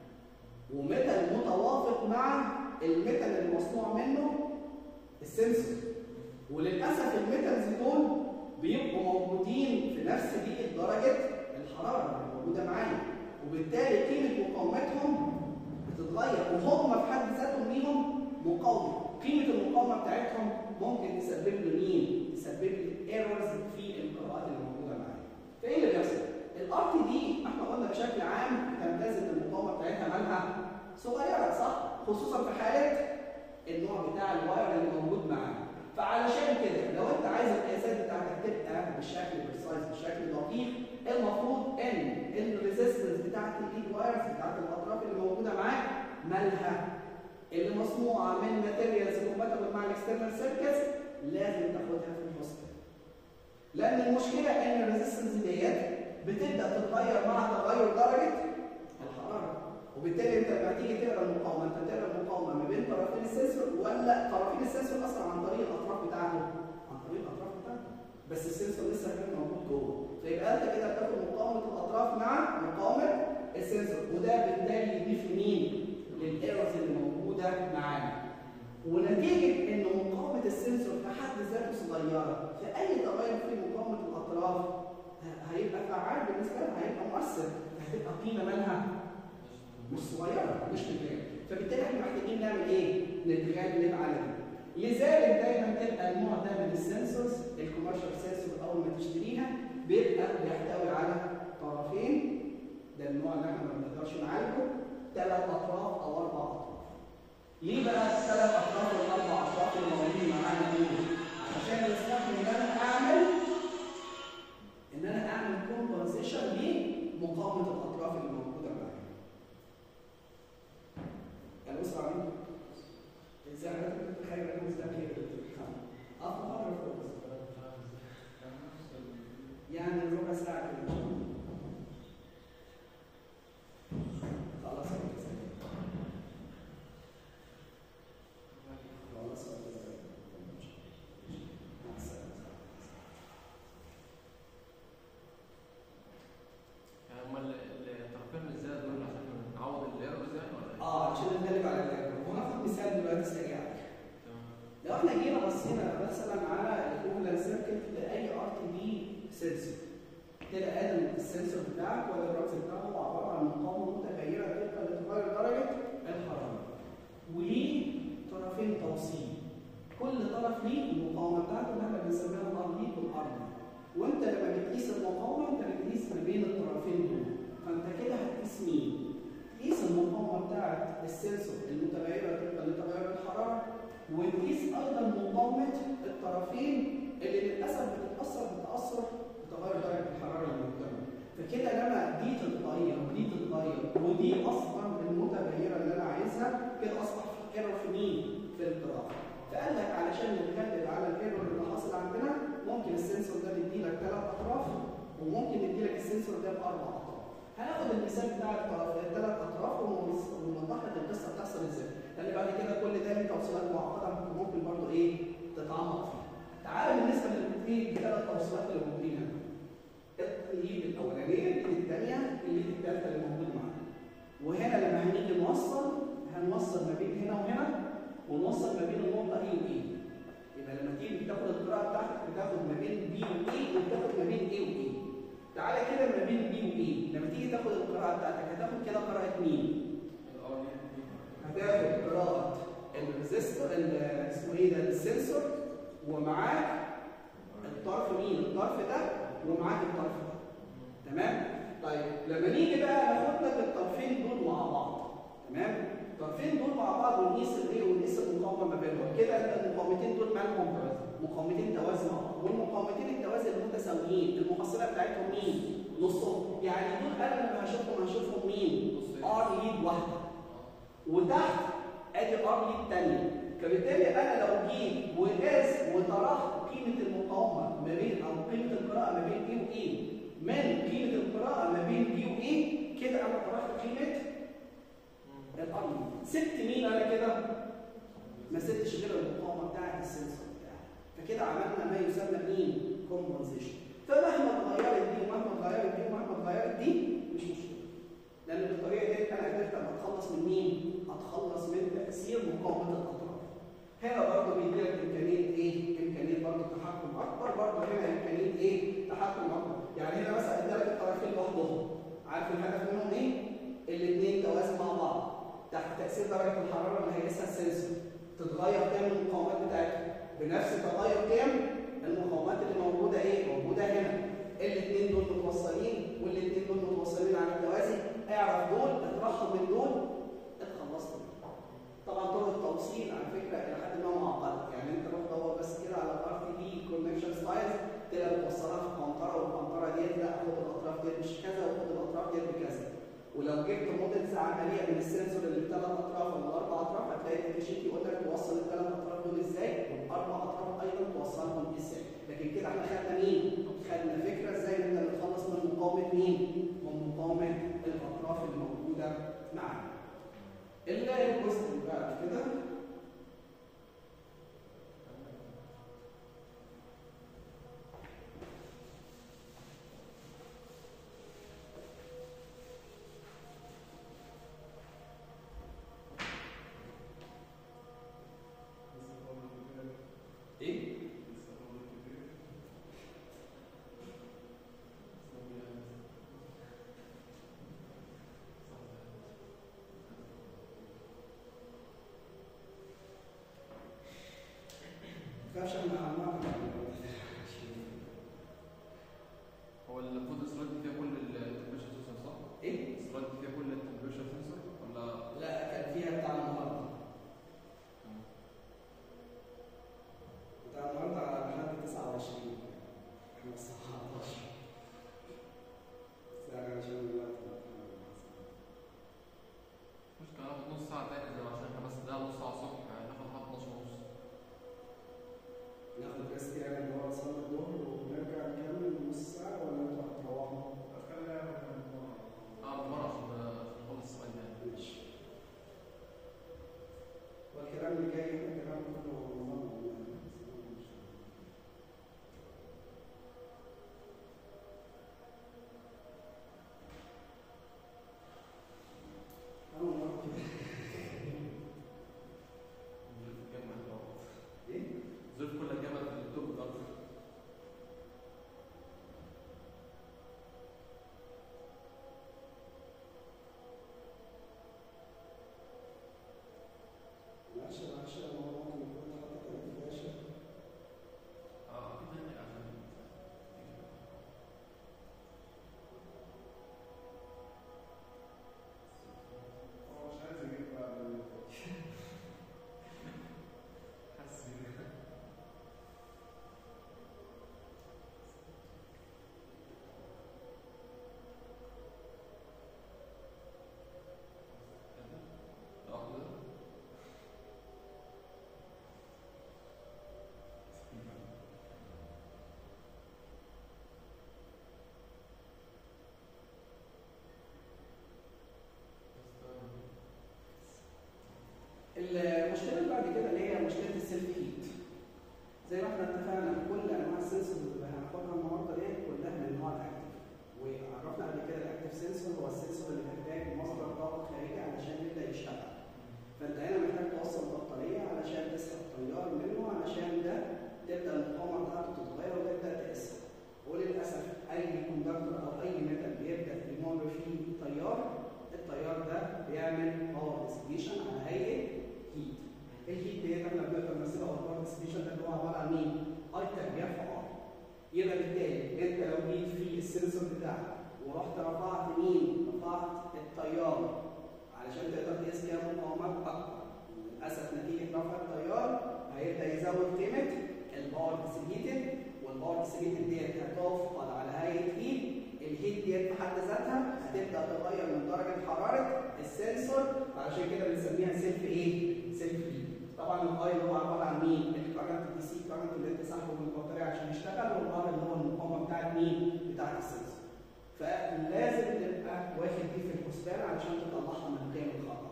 وميتال متوافق مع الميتال المصنوع منه السنسور وللاسف الميتالز دول بيبقوا موجودين في نفس بيئه درجه الحراره اللي موجوده معايا وبالتالي قيمه مقاومتهم بتتغير وهم في حد ذاتهم ليهم مقاومه قيمه المقاومه بتاعتهم ممكن تسبب له مين؟ تسبب لي ايرورز في القراءات اللي موجوده معايا فايه اللي بيحصل؟ الار تي دي احنا قلنا بشكل عام تمتاز ان المقاومه بتاعتها مالها صغيره صح؟ خصوصا في حاله النوع بتاع الواير اللي موجود معانا فعلشان كده لو انت عايز القياسات بتاعتك تبقى بالشكل بريسايز بشكل دقيق المفروض ان الريزيستنس بتاعت الايد وايرز بتاعت الاطراف اللي موجوده معاك مالها اللي مصنوعه من ماتيريالز كومباتبل مع الاكسترنال سيركتس لازم تاخدها في الحسبان لان المشكله ان الريزيستنس ديت بتبدا تتغير مع تغير درجه الحراره وبالتالي انت لما تيجي تقرا المقاومه انت تقرا المقاومه ما بين طرفين السنسور ولا طرفين السنسور اصلا عن طريق الاطراف بتاعته عن طريق الاطراف بتاعته بس السنسور لسه كان موجود جوه فيبقى انت كده بتاخد مقاومه الاطراف مع مقاومه السنسور وده بالتالي يضيف لمين؟ للايرورز اللي موجوده معانا ونتيجه ان مقاومه السنسور في حد ذاته صغيره فاي تغير في مقاومه الاطراف هيبقى فعال بالنسبه لها هيبقى مؤثر هتبقى قيمه مالها مش صغيره مش كبيره فبالتالي احنا محتاجين نعمل ايه؟ نتغلب على ده لذلك دايما تبقى النوع ده من السنسورز الكوميرشال سنسور اول ما تشتريها بيبقى بيحتوي على طرفين ده النوع اللي احنا ما بنقدرش نعالجه ثلاث اطراف او اربع اطراف ليه بقى الثلاث اطراف والاربع اطراف اللي موجودين معانا دول؟ عشان نستخدم ان انا اعمل ان انا اعمل كومبنسيشن لمقاومه الاطراف اللي موجوده معايا. الاسره عميق ازاي انا كنت متخيل ان ازاي كده اه مره فوق يعني ربع ساعه كده خلاص خلاص مع السلامه يعني هما ال- الطرفين اللي زي دول عشان نعوض الايرورز يعني ولا ايه؟ اه عشان نتكلم على الايرور وناخد مثال دلوقتي سريع تمام. لو احنا جينا بصينا مثلا على الاوفلان سيركت لاي ار تي بي سنسور تلاقي ادم السنسور بتاعك ولا الرمز بتاعه هو عباره عن مقاومه متغيره طبقا لتغير درجه الحراره وليه طرفين توصيل كل طرف ليه المقاومه بتاعته اللي احنا بنسميها الار ليد والار وانت لما بتقيس المقاومه انت بتقيس ما بين الطرفين دول فانت كده هتقيس مين؟ تقيس المقاومه بتاعت السنسور المتغيره طبقا لتغير الحراره ونقيس ايضا مقاومه الطرفين اللي للاسف بتتاثر بتاثر بتغير درجه الحراره الموجوده فكده لما دي تتغير ودي تتغير ودي اصلا المتغيره اللي انا عايزها كده اصبح في ايرور في مين؟ في القراءه فقال لك علشان نتغلب على الايرور اللي حاصل عندنا ممكن السنسور ده نديلك ثلاث اطراف وممكن نديلك السنسور ده باربع اطراف هناخد المثال بتاع الطرف الثلاث اطراف ونوص- ونوضح لك القصه بتحصل ازاي لان بعد كده كل ده ليه توصيلات معقده ممكن برضه ايه تتعمق فيها تعال بالنسبه للاثنين الثلاث توصيلات اللي موجودين هنا الليد الاولانيه الليد الثانيه الليد الثالثه اللي موجود معانا وهنا لما هنيجي نوصل هنوصل ما بين هنا وهنا ونوصل ما بين النقطه اي واي يبقى لما تيجي تاخد القراءه بتاعتك بتاخد ما بين بي واي وبتاخد ما بين اي واي تعالى كده ما بين بي واي لما تيجي تاخد القراءه بتاعتك هتاخد كده قراءه مين؟ الار دي هتاخد قراءة الريزستور ال- اسمه ايه ده السنسور ومعاك الطرف مين الطرف ده ومعاك الطرف ده تمام طيب لما نيجي بقى ناخد لك الطرفين دول مع بعض تمام الطرفين دول مع بعض ونقيس الايه ونقيس المقاومه ما بينهم كده انت المقاومتين دول مالهم مقاومتين توازي مع بعض والمقاومتين التوازي المتساويين المحصله بتاعتهم مين نصهم يعني دول انا لما هشوفهم هشوفهم مين نصين. ار ليد واحده وتحت ادي ار ليد ثانيه فبالتالي انا لو جيت وقاس وطرحت قيمه المقاومه ما بين او قيمه القراءه ما بين اي واي من قيمه القراءه ما بين بي واي كده انا طرحت قيمه الار ليد سبت مين انا كده؟ ما سبتش غير المقاومه بتاعت السنسور بتاعي فكده عملنا ما يسمى مين؟ كومبنسيشن فمهما اتغيرت دي ومهما اتغيرت دي ومهما اتغيرت دي مش مشكله لان بالطريقه دي انا قدرت ابقى اتخلص من مين؟ اتخلص من تاثير مقاومه الاطراف هنا برضه بيدي لك امكانيه ايه؟ امكانيه برضه تحكم اكبر برضه هنا امكانيه ايه؟ تحكم اكبر يعني هنا مثلا ادى لك الطرفين لوحدهم عارف الهدف منهم ايه؟ الاثنين توازن مع بعض تحت تاثير درجه الحراره اللي هيقيسها السنسور تتغير قيم المقاومات بتاعتها بنفس تغير قيم المقاومات اللي موجوده ايه؟ موجوده هنا الاثنين دول متوصلين والاثنين دول متوصلين على التوازي اعرف دول اطرحهم من دول اتخلصت منهم. طبعا طرق التوصيل على فكره الى حد ما معقده يعني انت روح دور بس كده على الار تي بي كونكشن ستايلز تلاقي متوصلها في قنطره والقنطره ديت لا خد الاطراف ديت مش كذا وخد الاطراف ديت بكذا ولو جبت موديلز عمليه من السنسور اللي بثلاث اطراف ولا اربع اطراف هتلاقي التكنيشن يقول لك توصل الثلاث اطراف دول ازاي والاربع اطراف ايضا توصلهم ازاي لكن كده احنا خدنا مين؟ خدنا فكره ازاي نقدر نتخلص من مقاومه مين؟ من مقاومه الاطراف الموجوده معانا. الجزء اللي بعد كده ايه؟ تخافش احنا عمال هو المفروض السلايد دي فيها كل التمبريتشر سنسور صح؟ ايه؟ السلايد دي فيها كل التمبريتشر سنسور ولا لا كان فيها بتاع النهارده بتاع النهارده على لحد 29 احنا 19 ساعة عشان دلوقتي مش كان هناخد نص ساعة تاني زي ما عشان احنا بس ده نص ساعة الصبح يعني ناخد لحد 12 ونص ناخد ريست يعني اللي هو نصلي الظهر ونرجع نكمل نص ساعة ولا انتوا هتروحوا؟ اه بالمرة عشان عشان نخلص السلايد يعني ماشي والكلام اللي جاي هنا كلام كله نظام أنا مرة كده. نزول في الجامعة اللي هو- إيه؟ نزول في كل الجامعة في التوب ده ماشي ماشي أنا ممكن يكون حاطط على الفلاشة اه اكيد يعني عشان حاسس بيه. لوحده ده؟ المشكله اللي بعد كده اللي هي مشكله السيلف هيت زي ما احنا اتفقنا كل انواع السنسور اللي هناخدها النهارده ديت كلها من نوع الاكتف وعرفنا قبل كده الاكتف سنسور هو السنسور اللي محتاج مصدر طاقه خارجي علشان يبدا يشتغل فانت هنا محتاج توصل بطاريه علشان تسحب تيار منه علشان ده تبدا المقاومه بتاعته تتغير وتبدا تقيسها وللاسف اي كوندكتور او اي ميتال بيبدا يمر فيه تيار التيار ده بيعمل باور ديسبيشن على هيئه هيت الهيت ديت احنا بنقدر نمثلها او الباور ديسبيشن ده اللي هو عباره عن مين؟ اي تربيع في ار يبقى بالتالي انت لو جيت في السنسور بتاعك ورحت رفعت مين؟ رفعت التيار علشان تقدر تقيس كام مقاومات اكبر للاسف نتيجه رفع التيار هيبدا يزود قيمه الباور ديسبيتد والباور ديسبيتد ديت هتفقد على هيئه هيت الهيت ديت في حد ذاتها هتبدا تغير من درجه حراره السنسور علشان كده بنسميها سيلف ايه؟ سيلف هيت طبعا الاي اللي هو عباره عن مين؟ الكرنت دي سي كرنت اللي انت سحبه من البطاريه عشان يشتغل والار اللي هو المقاومه بتاعت مين؟ بتاعت السنسور فلازم تبقى واخد دي في الحسبان علشان تطلعها من قيم الخطا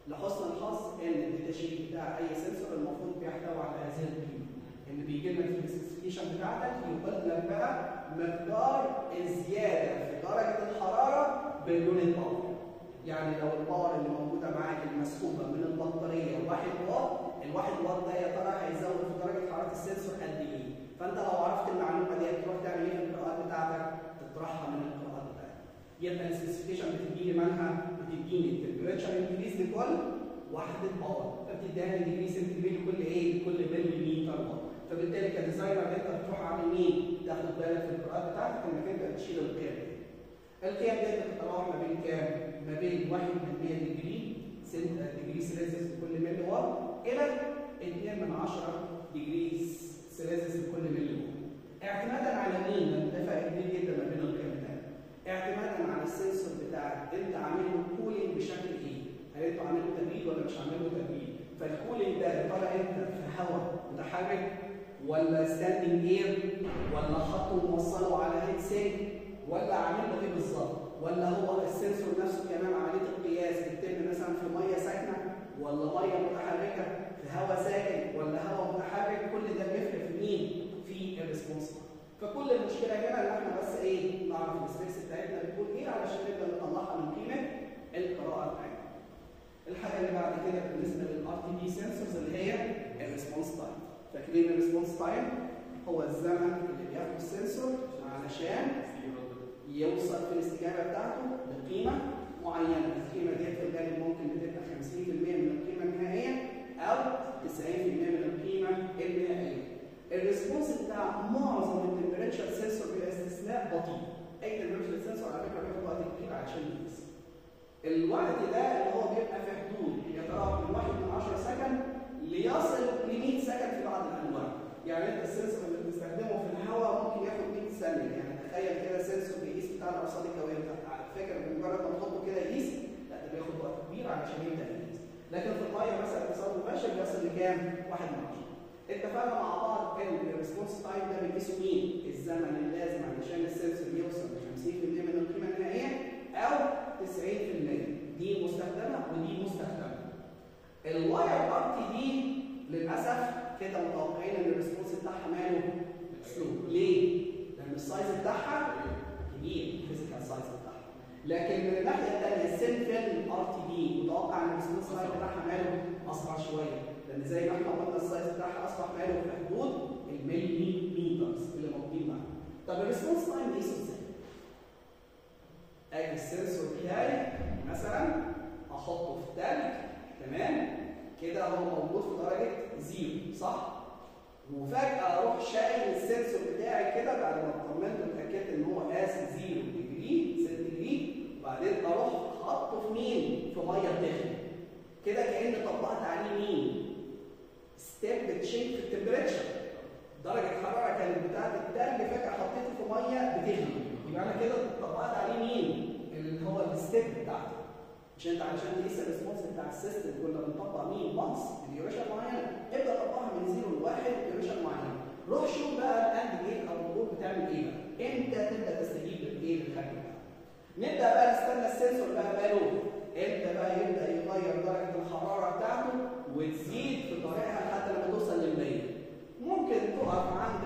لحسن الحظ ان الداتا شيت بتاع اي سنسور المفروض بيحتوي على هذه القيمه اللي بيجي لك في السبيسيفيكيشن بتاعتك يقول لك بقى مقدار الزياده في درجه الحراره باليونت باور يعني لو الباور اللي موجوده معاك المسحوبه من البطاريه 1 واط ال 1 واط ده يا ترى هيزود في درجه حراره السنسور قد ايه فانت لو عرفت المعلومه دي تروح تعمل ايه في القراءات بتاعتك تطرحها من القراءات بتاعتك يبقى السبيسيفيكيشن بتديني منها بتديني التمبريتشر انكريز لكل وحده باور فبتديها لي ديجري سنتيجريد لكل ايه؟ لكل ملي متر باور فبالتالي كديزاينر انت بتروح عامل مين؟ تاخد بالك في القراءات بتاعتك انك انت بتشيل القيم دي. القيم دي بتتراوح ما بين كام؟ ما بين 1 من 100 ديجري ديجري سيلسيوس لكل ملي واط الى 2 من 10 ديجري سيلسيوس لكل ملي واط. اعتمادا على مين؟ ده فرق كبير جدا ما بين القيم ده. اعتمادا على السنسور بتاعك انت عامل له كولينج بشكل ايه؟ هل انت عامل له تبريد ولا مش عامل له تبريد؟ فالكولينج ده يا ترى انت في هواء متحرك ولا ستاندنج اير ولا خط موصله على هيد سينك ولا عامل له ايه بالظبط؟ ولا هو السنسور نفسه كمان عمليه القياس بتتم مثلا في ميه ساكنه ولا ميه متحركه في هواء ساكن ولا هواء متحرك كل ده بيفرق في مين؟ في الريسبونس فكل المشكله هنا ان احنا بس ايه نعرف السبيس بتاعتنا بتقول ايه علشان نقدر نطلعها من قيمه القراءه بتاعتنا. الحاجه اللي بعد كده بالنسبه للار تي دي سنسورز اللي هي الريسبونس تايم. فاكرين الريسبونس تايم هو الزمن اللي بياخده السنسور علشان يوصل في الاستجابه بتاعته لقيمه معينه، القيمه دي في الغالب ممكن بتبقى 50% من القيمه النهائيه او 90% من القيمه النهائيه. الريسبونس بتاع معظم التمبريتشر سنسور بلا استثناء بطيء. اي تمبريتشر سنسور على فكره بياخد وقت كبير عشان يقيس. الوقت ده اللي هو بيبقى في حدود يتراوح من 1 من 10 سكند ليصل ل 100 سكند في بعض الانواع. يعني انت السنسور اللي بتستخدمه في الهواء ممكن ياخد 100 ثانيه، يعني تخيل كده سنسور بيقيس بتاع الارصاد الجويه بتاعتك، على فكره بمجرد ما تحطه كده يقيس لا ده بياخد وقت كبير علشان يبدا يقيس. لكن في الميه مثلا الاتصال المباشر بيصل لكام؟ 1 من 10. اتفقنا مع بعض ان الريسبونس تايم ده بنقيسه مين؟ الزمن اللازم علشان السنسور يوصل ل 50% من القيمه النهائيه او 90% دي مستخدمه ودي مستخدمه. الواير ار تي دي للاسف كده متوقعين ان الريسبونس بتاعها ماله؟ سلو ليه؟ لان السايز بتاعها كبير الفيزيكال سايز بتاعها. لكن من الناحيه الثانيه السيمفل ار تي دي متوقع ان الريسبونس تايم بتاعها ماله؟ اسرع شويه. لان زي ما احنا قلنا السايز بتاعها اصبح ماله في حدود الملي مترز اللي موجودين معانا. طب الريسبونس تايم نقيسه ازاي؟ اجي السنسور بتاعي مثلا احطه في تلج تمام؟ كده هو موجود في درجه زيرو صح؟ وفجاه اروح شايل السنسور بتاعي كده بعد ما اطمنت واتاكدت ان هو قاس زيرو ديجري سنتيجريد وبعدين اروح حاطه في مين؟ في ميه بتغلي. كده كاني طبقت عليه مين؟ ستيب تشينج في التمبريتشر درجه الحراره كانت بتاعت التلج فجاه حطيته في ميه بتغلي يبقى انا كده طبقت عليه مين؟ اللي هو الستيب بتاعته مش انت علشان تقيس الريسبونس بتاع السيستم كنا بنطبق مين؟ بانس بديوريشن معينه ابدا طبقها من زيرو لواحد بديوريشن معينه روح شوف بقى الاند جيت او الجروب بتعمل ايه بقى امتى تبدا تستجيب للايه للحاجه بتاعتك نبدا بقى نستنى السنسور بقى باله امتى بقى يبدا يغير درجه الحراره بتاعته وتزيد في طريقها لحد لما توصل لل 100 ممكن تقف عند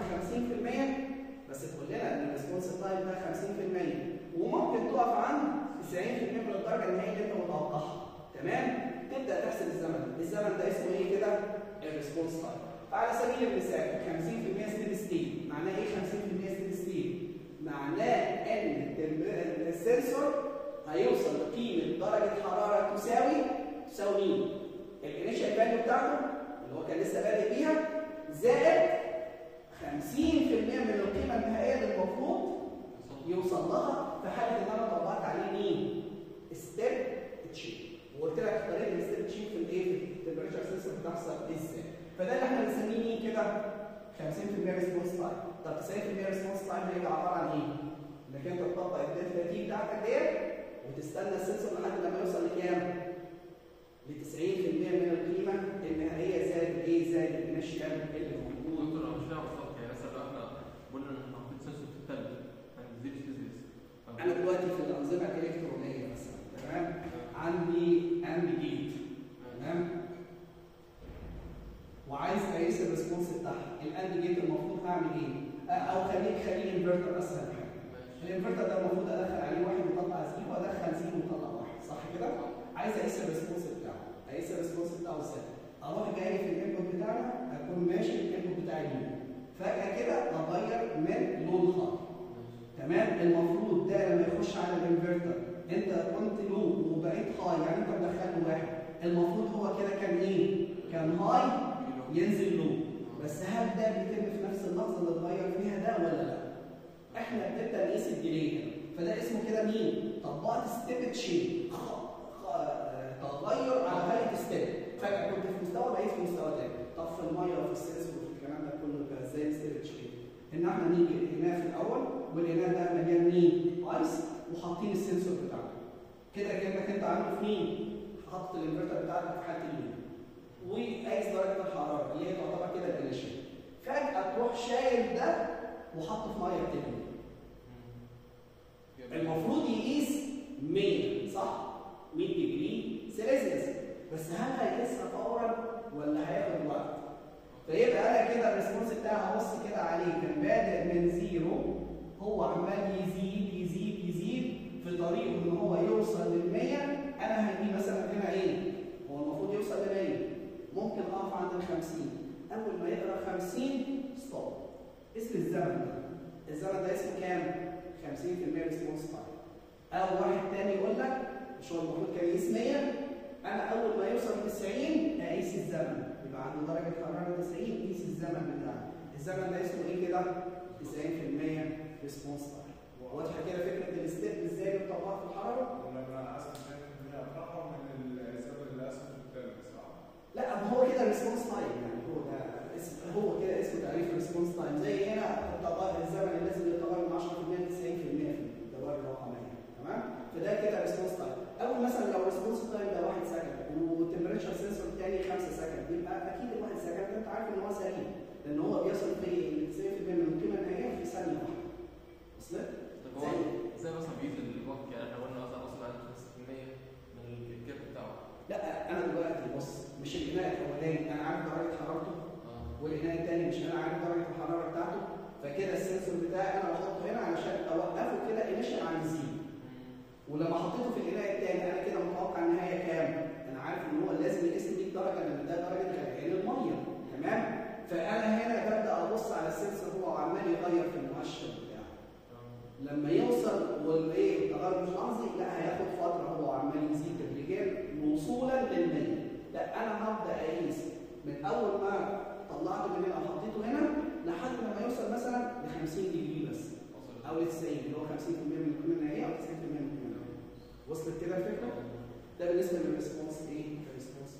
50% بس تقول لنا ان الريسبونس تايم ده 50% وممكن تقف عند 90% من الدرجه النهائيه اللي انت متوقعها تمام تبدا تحسب الزمن الزمن ده اسمه ايه كده الريسبونس تايم فعلى سبيل المثال 50% ستيدي ستيت معناه ايه 50% ستيدي ستيت معناه ان السنسور هيوصل لقيمه درجه حراره تساوي تساوي مين الانيشال فاليو بتاعته اللي هو كان لسه بادئ بيها زائد 50% من القيمه النهائيه اللي المفروض يوصل لها في حاله ان انا طبقت عليه مين؟ ستيب تشيك وقلت لك طريقه الستيب تشيك في الايه؟ في التمبريتشر سنسور بتحصل ازاي؟ فده اللي احنا بنسميه مين كده؟ 50% ريسبونس تايم طب 90% ريسبونس تايم هيبقى عباره عن ايه؟ انك انت تطبق الدلتا تي بتاعتك ديت وتستنى السنسور لحد لما يوصل لكام؟ ل 90% من القيمه النهائيه زائد ايه؟ زائد الانيشال اللي موجود دكتور انا مش فاهم بالظبط يعني مثلا لو احنا قلنا ان احنا حاطين سنسور في التلج ما نزيدش تزيد انا دلوقتي في الانظمه الالكترونيه مثلا تمام عندي اند جيت انفرتر انت كنت لو وبقيت هاي يعني انت مدخله واحد المفروض هو كده كان ايه؟ كان هاي ينزل لو بس هل ده بيتم في نفس اللحظه اللي اتغير فيها ده ولا لا؟ احنا بنبدا نقيس الديلي هنا فده اسمه كده مين؟ طبقت ستيب تشين تغير على هيئه ستيب فجاه كنت في مستوى بقيت في مستوى تاني طب في الميه وفي السنسور وفي الكلام ده كله يبقى ازاي ستيب تشين؟ ان احنا نيجي الاناء في الاول والاناء ده مليان مين؟ ايس وحاطين السنسور بتاعنا كده كانك انت عامل في مين؟ حاطط الانفرتر بتاعك في حاله اليمين وقايس درجه الحراره اللي هي تعتبر كده الانيشال فجاه تروح شايل ده وحطه في ميه بتغلي المفروض يقيس 100 صح 100 ديجري سيليزيوس بس هل هيقيسها فورا ولا هياخد وقت فيبقى انا كده الريسبونس بتاعي هبص كده عليه كان بادئ من زيرو هو عمال يزيد يزيد يزيد في طريقه ان هو يوصل لل 100 انا هديه مثلا هنا ايه هو المفروض يوصل ل 100 ممكن اقف عند ال 50 اول ما يقرا 50 ستوب اسم الزمن ده الزمن ده اسمه كام 50% ريسبونس تايم او واحد تاني يقول لك مش هو المفروض كان يقيس 100 انا اول ما يوصل 90 اقيس الزمن يبقى عنده درجه حراره 90 قيس الزمن بتاعه الزمن ده اسمه ايه كده 90% ريسبونس تايم واضحه كده فكره الستيب ازاي بتطبقها في الحراره ولما اسف شايف اطرحها من السبب اللي اسف الثالث صح؟ لا ما هو كده ريسبونس تايم يعني هو ده اسم هو كده اسمه تعريف ريسبونس تايم زي هنا الطبق الزمن اللي لازم يتغير من 10% ل 90% في الدوائر الرقميه تمام فده كده ريسبونس تايم اول مثلا لو ريسبونس تايم ده 1 سكند والتمبريتشر سنسور الثاني 5 سكند يبقى اكيد ال 1 سكند انت عارف ان هو سريع لان هو بيصل في 90% من القيمه النهائيه في ثانيه واحده وصلت؟ طب هو ازاي مثلا بيقيس الوقت يعني احنا قلنا مثلا وصل عند 5% من الكيرف بتاعه لا انا دلوقتي بص مش الاناء الاولاني انا عارف درجه حرارته اه والاناء الثاني مش انا عارف درجه الحراره بتاعته فكده السنسور بتاعي انا بحطه هنا علشان اوقفه كده انيشال عن الزيرو ولما حطيته في الاناء الثاني انا كده متوقع النهايه كام؟ انا عارف ان هو لازم يقيس 100 درجه لان ده درجه غليان الميه تمام؟ فانا هنا ببدا ابص على السنسور هو عمال يغير في المؤشر بتاعه لما يوصل والايه التغير مش لحظي لا هياخد فتره هو عمال يزيد تدريجيا وصولا لل لا انا هبدا اقيس من اول ما طلعته من هنا حطيته هنا لحد لما يوصل مثلا ل 50 ديجري بس وصل او ل 90 اللي هو 50% من القيمه النهائيه او 90% من القيمه النهائيه وصلت كده الفكره؟ ده بالنسبه للريسبونس ايه؟ الريسبونس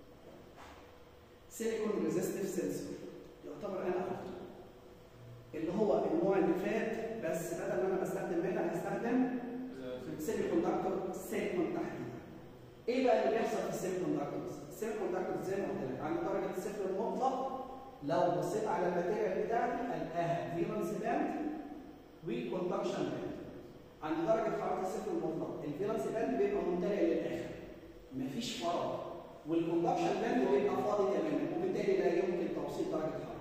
سيليكون ريزيستيف سنسور يعتبر انا أكتر. اللي هو النوع اللي فات بس بدل ما انا بستخدم هنا هستخدم سيمي كوندكتور سيليكون تحديدا. ايه بقى اللي بيحصل في السيمي كوندكتورز؟ السيمي كوندكتورز زي ما قلت لك عند درجه الصفر المطلق لو بصيت على الماتيريال بتاعتي القاها فيلانس باند وكوندكشن باند. عند درجه حراره الصفر المطلق الفيلانس باند بيبقى ممتلئ للاخر. مفيش فراغ والكوندكشن باند بيبقى فاضي تماما وبالتالي لا يمكن توصيل درجه الحراره.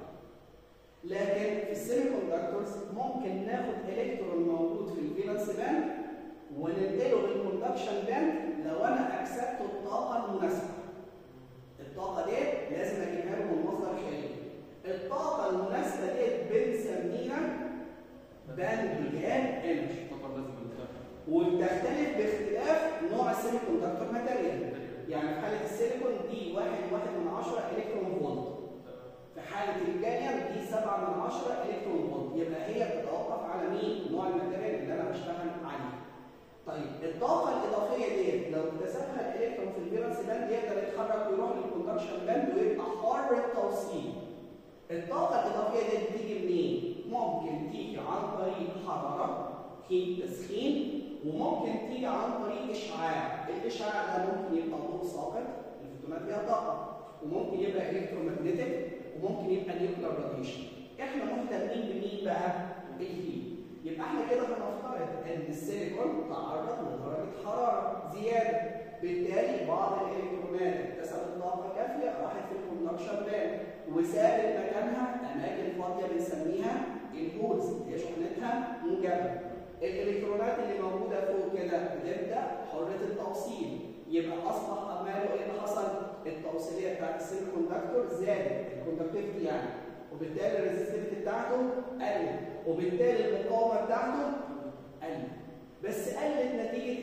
لكن في السيمي كوندكتورز ممكن ناخد الكترون موجود في الفالنس باند وننقله للكوندكشن باند لو انا اكسبت الطاقه المناسبه. الطاقه دي لازم اجيبها له من مصدر خارجي. الطاقه المناسبه دي بنسميها باند جان انرجي طبعا لازم بالفعل وبتختلف باختلاف نوع السيمي كوندكتور ماتيريال. يعني في حاله السيليكون دي واحد واحد من عشرة الكترون فولت. في حالة الجاليوم دي 7 من 10 الكترون فولت يبقى هي بتتوقف على مين؟ نوع الماتيريال اللي انا بشتغل عليه. طيب الطاقة الإضافية دي لو اكتسبها الإلكترون في الفالنس باند يقدر يتحرك ويروح للكوندكشن باند ويبقى حر التوصيل. الطاقة الإضافية دي بتيجي منين؟ ممكن تيجي عن طريق حرارة هيت تسخين وممكن تيجي عن طريق إشعاع. الإشعاع ده ممكن يبقى ضوء ساقط الفوتونات ليها طاقة وممكن يبقى الكترومagnetic وممكن يبقى نيوكلير راديشن احنا مهتمين بمين بقى الهيت يبقى احنا كده هنفترض ان السيليكون تعرض لدرجه حراره زياده بالتالي بعض الالكترونات اكتسبت طاقه كافيه راحت في الكوندكشن باند وسابت مكانها اماكن فاضيه بنسميها الهولز هي شحنتها موجبه الالكترونات اللي موجوده فوق كده بتبدا حره التوصيل يبقى اصبح اماله ايه اللي حصل؟ التوصيليه بتاعت السيمي كوندكتور زادت الكوندكتيفيتي يعني وبالتالي الريزستيفيتي بتاعته قلت وبالتالي المقاومه بتاعته قلت بس قلت نتيجه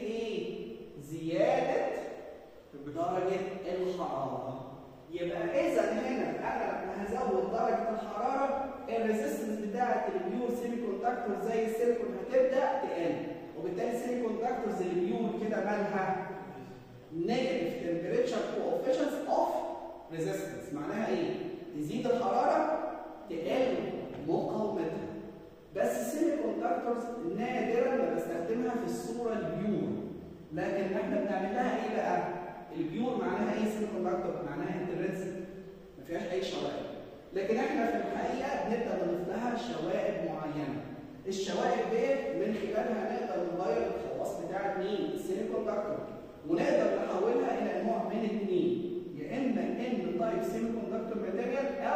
كوندكتور زي السيليكون هتبدا تقل وبالتالي السيمي كوندكتورز البيور كده مالها نيجاتيف تمبريتشر كوفيشنس اوف ريزيستنس معناها ايه؟ تزيد الحراره تقل مقاومتها بس السيمي كوندكتورز نادرا ما بستخدمها في الصوره البيور لكن احنا بنعمل لها ايه بقى؟ البيور معناها ايه سيمي كوندكتور؟ معناها انترنسك ما فيهاش اي شوائب لكن احنا في الحقيقه بنبدا نضيف لها شوائب معينه الشوائب ديت من خلالها نقدر نغير الخواص بتاعه مين؟ السيمي كوندكتور ونقدر نحولها الى نوع من اثنين يا اما ان تايب سيمي كوندكتور ماتيريال او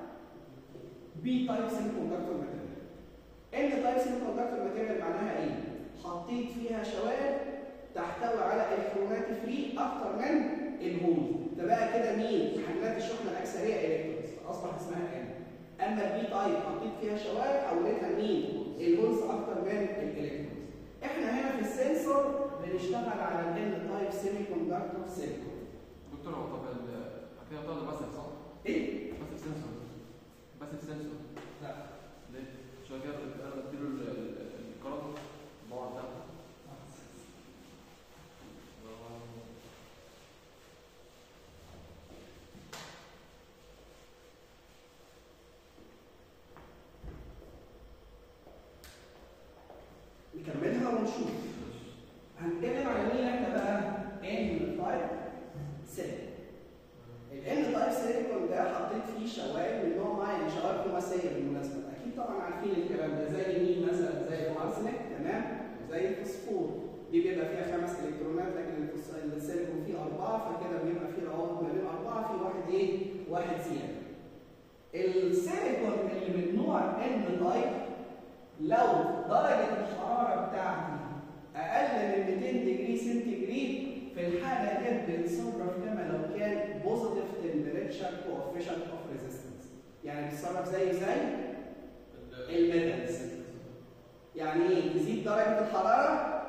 بي تايب سيمي كوندكتور ماتيريال ان تايب سيمي كوندكتور ماتيريال معناها ايه؟ حطيت فيها شوائب تحتوي على الكترونات فري اكتر من الهول ده بقى كده مين؟ حملات الشحنه الاكثريه الكترونز اصبح اسمها ان اما البي تايب حطيت فيها شوائب حولتها مين؟ الهولز اكتر من الالكترونز احنا هنا في السنسور بنشتغل على الان تايب سيمي كوندكتور سيليكون دكتور هو طب ال- كده طالب بس صح؟ ايه؟ بس سنسور بس سنسور لا ليه؟ عشان كده انا بديله ال- ال- القرار البعد ده نكملها ونشوف هنتكلم على مين احنا بقى؟ ان تايب سيليكون الان تايب سيليكون ده حطيت فيه شوائب من نوع معين شوائب خماسيه بالمناسبه اكيد طبعا عارفين الكلام ده زي مين مثلا زي الارسنال تمام وزي الفوسفور دي بيبقى فيها خمس الكترونات لكن الفوس- السيليكون فيه اربعه فكده بيبقى فيه روابط ما بين اربعه في واحد ايه؟ واحد زياده السيليكون اللي من نوع ان تايب لو درجه الحراره بتاعتي اقل من 200 دجري سنتيجريد في الحاله دي بيتصرف كما لو كان بوزيتيف تمبريتشر كوفيشنت اوف ريزيستنس يعني بيتصرف زي زي الميتالز يعني ايه تزيد درجه الحراره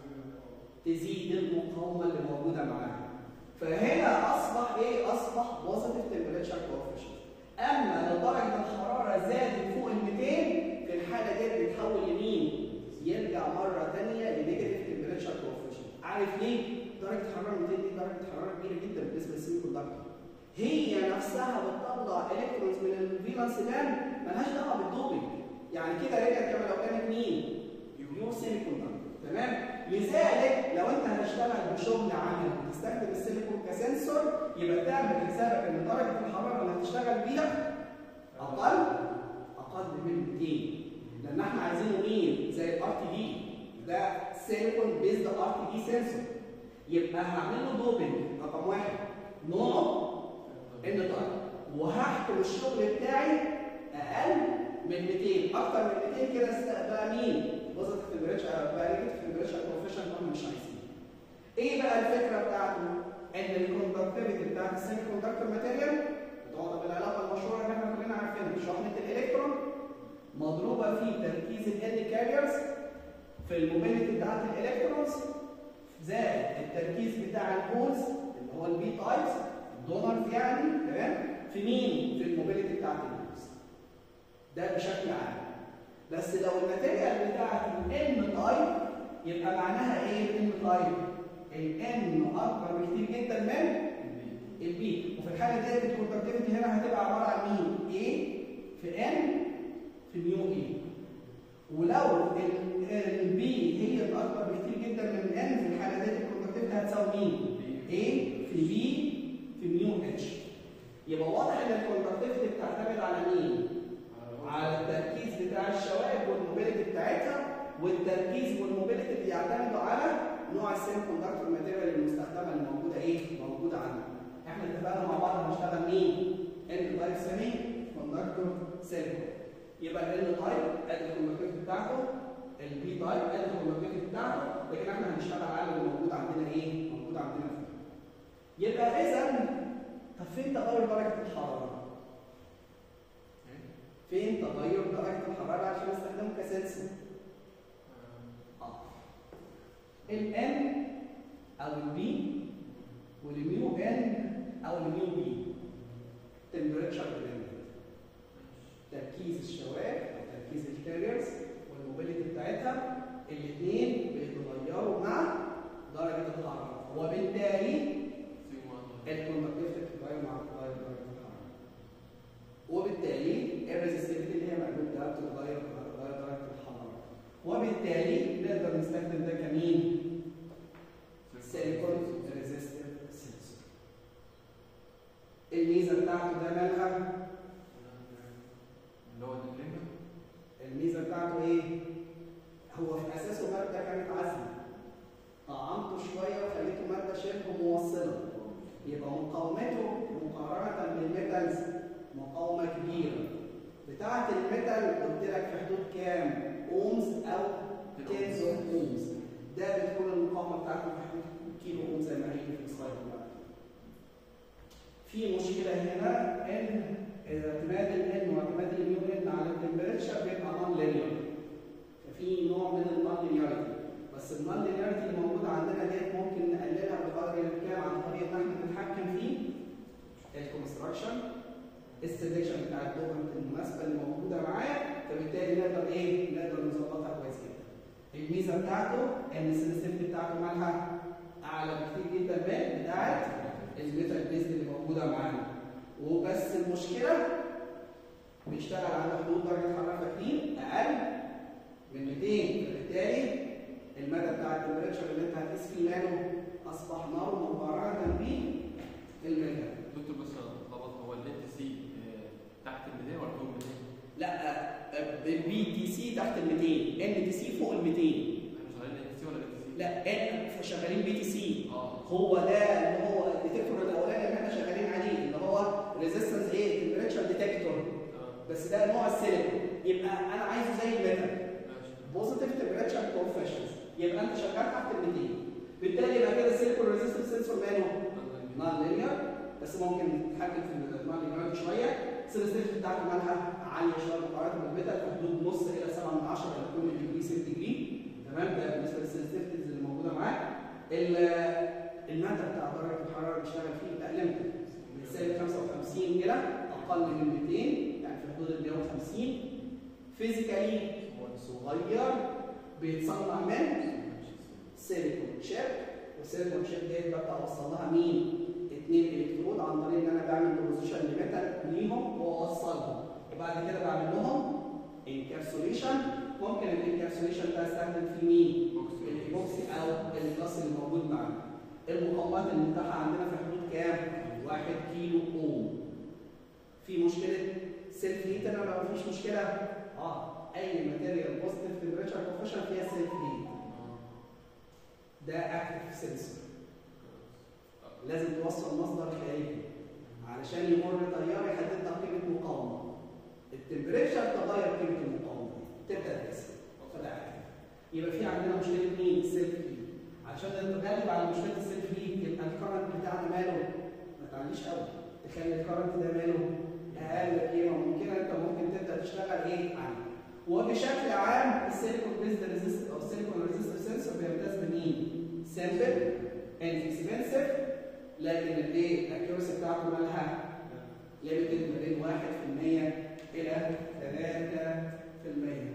تزيد المقاومه اللي موجوده معاها فهنا اصبح ايه اصبح بوزيتيف تمبريتشر كوفيشنت اما لو درجه الحراره زادت فوق ال 200 في الحاله دي بيتحول لمين يرجع مره ثانيه لنيجاتيف تمبريتشر كوفيشنت عارف ليه درجه الحراره 200 دي درجه حراره كبيره جدا بالنسبه للسيمي كوندكتور هي نفسها بتطلع الكترونز من الفالنس باند مالهاش دعوه بالدوبنج يعني كده رجعت كما لو كانت مين بيور سيمي كوندكتور تمام لذلك لو انت هتشتغل بشغل عملي وتستخدم السيليكون كسنسور يبقى تعمل حسابك ان درجه الحراره اللي هتشتغل بيها اقل اقل من 200 لان احنا عايزينه مين زي الار تي دي ده سيليكون بيزد ار تي دي سنسور يبقى هعمل له دوبنج رقم واحد نوع ان طيب وهحكم الشغل بتاعي اقل من 200 اكتر من 200 كده است- بقى مين بوزيتيف تمبريتشر بقى نيجاتيف تمبريتشر كوفيشنت احنا مش عايزينه ايه بقى الفكره بتاعته ان الكوندكتيفيتي بتاعت السيمي كوندكتور ماتيريال بتقعد بالعلاقه المشهوره اللي احنا كلنا عارفينها شحنه الالكترون مضروبه في تركيز ال كاريرز في الموبيليتي بتاعت الالكترونز زائد التركيز بتاع الهولز اللي هو البي تايبس الدونرز يعني تمام في مين؟ في الموبيليتي بتاعت الهولز ده بشكل عام بس لو الماتيريال بتاعتي ان تايب يبقى معناها ايه الان تايب؟ الان اكبر بكتير جدا من البي وفي الحاله ديت الكونتاكتيفيتي هنا هتبقى عباره عن مين؟ A في N في ميو A ولو البي هي الاكبر بكتير جدا من N في الحاله ديت الكونتاكتيفيتي هتساوي مين؟ A في B في ميو H يبقى واضح ان الكونتاكتيفيتي بتعتمد على مين؟ على التركيز بتاع الشوائب والموبيليتي بتاعتها والتركيز والموبيليتي اللي يعتمدوا على نوع السيمي كوندكتور ماتيريال المستخدمه اللي موجوده ايه؟ موجوده عندنا. احنا اتفقنا مع بعض هنشتغل مين؟ ان تايب سيمي كوندكتور سيليكون. يبقى الان تايب ادي الكوندكتيفيتي بتاعته البي تايب ادي الكوندكتيفيتي بتاعته لكن احنا هنشتغل على اللي موجود عندنا ايه؟ موجود عندنا فيه. يبقى اذا طب فين تغير درجه الحراره؟ فين تغير درجه الحراره عشان استخدمه كسنسور؟ الان او البي والميو ان او الميو بي تمبريتشر ديبندنت تركيز الشوائب او تركيز الكاريرز يبقى مقاومته مقارنه بالميتالز مقاومه كبيره بتاعه الميتال قلت لك في حدود كام اومز او تنز اوف اومز ده بتكون المقاومه بتاعته في حدود كيلو اوم زي ما هيجي في السلايد دلوقتي في مشكله هنا ان اعتماد الان واعتماد اليو ان على التمبريتشر بيبقى نون لينير ففي نوع من النون لينياريتي بس النون لينياريتي اللي موجوده عندنا ديت ممكن نقللها بقدر الامكان عن طريق ان احنا نتحكم في الكونستراكشن السلكشن بتاع الدوكمنت المناسبه اللي موجوده معايا فبالتالي نقدر ايه؟ نقدر نظبطها كويس جدا. الميزه بتاعته ان السنسيتيفيتي بتاعته مالها اعلى بكتير جدا من بتاعت الميتال بيز اللي موجوده معانا. وبس المشكله بيشتغل على حدود درجه حراره فاكرين اقل من 200 فبالتالي المدى بتاع التمبريتشر اللي انت هتقيس فيه ماله اصبح نار مقارنه بالميتال. دكتور بس اتلخبط هو ال سي تحت ال 200 ولا فوق ال 200؟ لا بي تي سي تحت ال 200 ان تي سي فوق ال 200 احنا شغالين ال سي ولا ال سي؟ لا ان شغالين بي تي سي اه هو ده اللي هو الديتكتور الاولاني اللي احنا شغالين عليه اللي هو ريزيستنس ايه تمبريتشر ديتكتور تمام بس ده نوع السيليكون يبقى انا عايزه زي الميتال ماشي بوزيتيف تمبريتشر كوفيشنز يبقى انت شغال تحت ال 200 بالتالي يبقى كده السيليكون ريزيستنس سنسور ماله نون لينير بس ممكن نتحكم في النون لينير شويه السنسيتيفيتي بتاعته مالها عاليه شويه مقارنه بالميتال في حدود نص الى 7 من 10 الى كل ديجري 6 ديجري تمام ده بالنسبه للسنسيتيفيتيز اللي موجوده معاك ال- المدى بتاع درجه الحراره اللي بيشتغل فيه بقى ليميتد من سالب 55 الى اقل من 200 يعني في حدود ال 150 فيزيكالي صغير بيتصنع من سيليكون شيب والسيليكون شيب ديت ببدا اوصل لها مين؟ اثنين الكترود عن طريق ان انا بعمل بوزيشن لميتال ليهم واوصلهم وبعد كده بعمل لهم انكابسوليشن ممكن الانكابسوليشن ده استخدم فيه مين؟ الايبوكسي او الجلاس اللي موجود معانا. المقاومات المتاحه عندنا في حدود كام؟ 1 كيلو اوم. في مشكله سيلف هيت انا لو مفيش مشكله اه اي ماتيريال بوزيتيف تمبريتشر كوفيشن فيها سيلف هيت ده اكتف سنسور لازم توصل مصدر خارجي علشان يمر تيار يحدد لك قيمه مقاومه التمبريتشر تغير قيمه المقاومه تبدا تحسب فده active. يبقى في عندنا مشكله مين؟ السيلف هيت علشان نتغلب على مشكله السيلف هيت يبقى الكرنت بتاعنا ماله ما تعليش قوي تخلي الكرنت ده ماله اقل قيمه ممكنه انت ممكن تبدا تشتغل ايه عليه وبشكل عام السيليكون بيزد ريزيست او السيليكون ريزيستيف سنسور بيمتاز بمين؟ سامبل انكسبنسيف لكن الايه؟ الاكيورسي بتاعته مالها ليميتد ما بين 1% الى 3%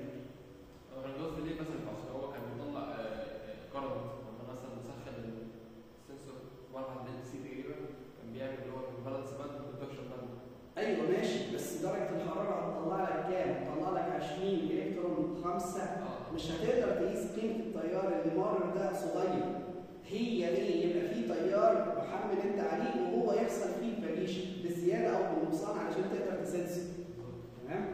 انا قصدي ليه مثلا عشان هو كان بيطلع كارنت لما مثلا نسخن السنسور مرة على ال سي تقريبا كان بيعمل اللي هو البالانس باند والريدكشن باند ايوه ماشي بس درجه الحراره هتطلع لك كام؟ هتطلع لك 20 الكترون 5 اه مش هتقدر تقيس قيمه التيار اللي مر ده صغير هي ليه يبقى في تيار محمل انت عليه وهو يحصل فيه فاريشن بالزياده او بالنقصان علشان تقدر تسنسه تمام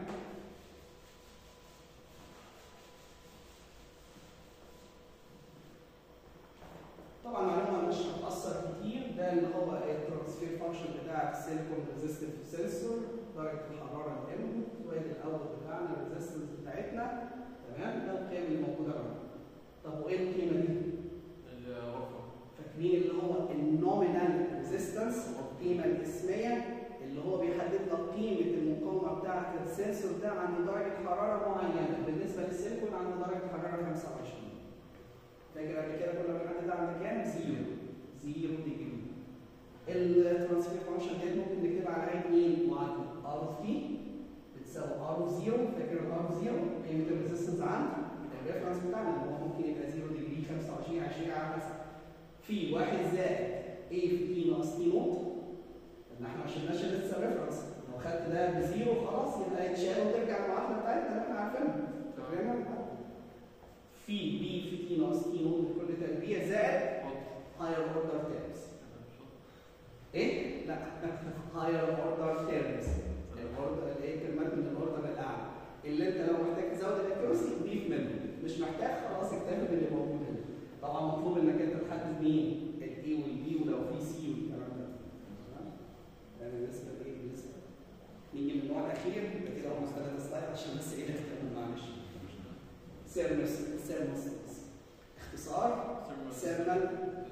طبعا معلومه مش هتاثر كتير ده اللي هو الترانسفير فانكشن بتاع السيليكون ريزيستيف سنسور درجه الحراره الام وادي الاول بتاعنا الريزيستنس بتاعتنا تمام ده القيم اللي موجوده معانا طب وايه القيمه دي؟ الغرفة فاكرين اللي هو النومينال ريزيستنس او القيمه الاسميه اللي هو بيحدد لك قيمه المقاومه بتاعه السنسور ده عند درجه حراره معينه بالنسبه للسيليكون عند درجه حراره 25 فاكر قبل كده كنا بنحددها عند كام؟ زيرو زيرو ديجري الترانسفير فانكشن ديت ممكن نكتبها على هيئه مين؟ معادله ار اوف تي بتساوي ار اوف زيرو فاكر الار اوف زيرو قيمه الريزيستنس عند الريفرنس بتاعنا اللي هو ممكن يبقى 0 ديجري 25 20 على حسب في واحد زائد A في تي ناقص تي نوت ان احنا ما شلناش لسه ريفرنس لو خدت ده بزيرو خلاص يبقى يتشال وترجع المعادله بتاعتنا اللي احنا عارفينها تمام في بي في تي ناقص تي نوت لكل تربيع زائد هاير اوردر تيرمز ايه؟ لا هاير اوردر تيرمز الاوردر اللي هي كلمات من الاوردر الاعلى اللي انت لو محتاج تزود الاكيورسي ضيف منه مش محتاج خلاص اكتفي باللي موجود هنا طبعا مطلوب انك انت تحدد مين الاي والبي ولو في سي والكلام ده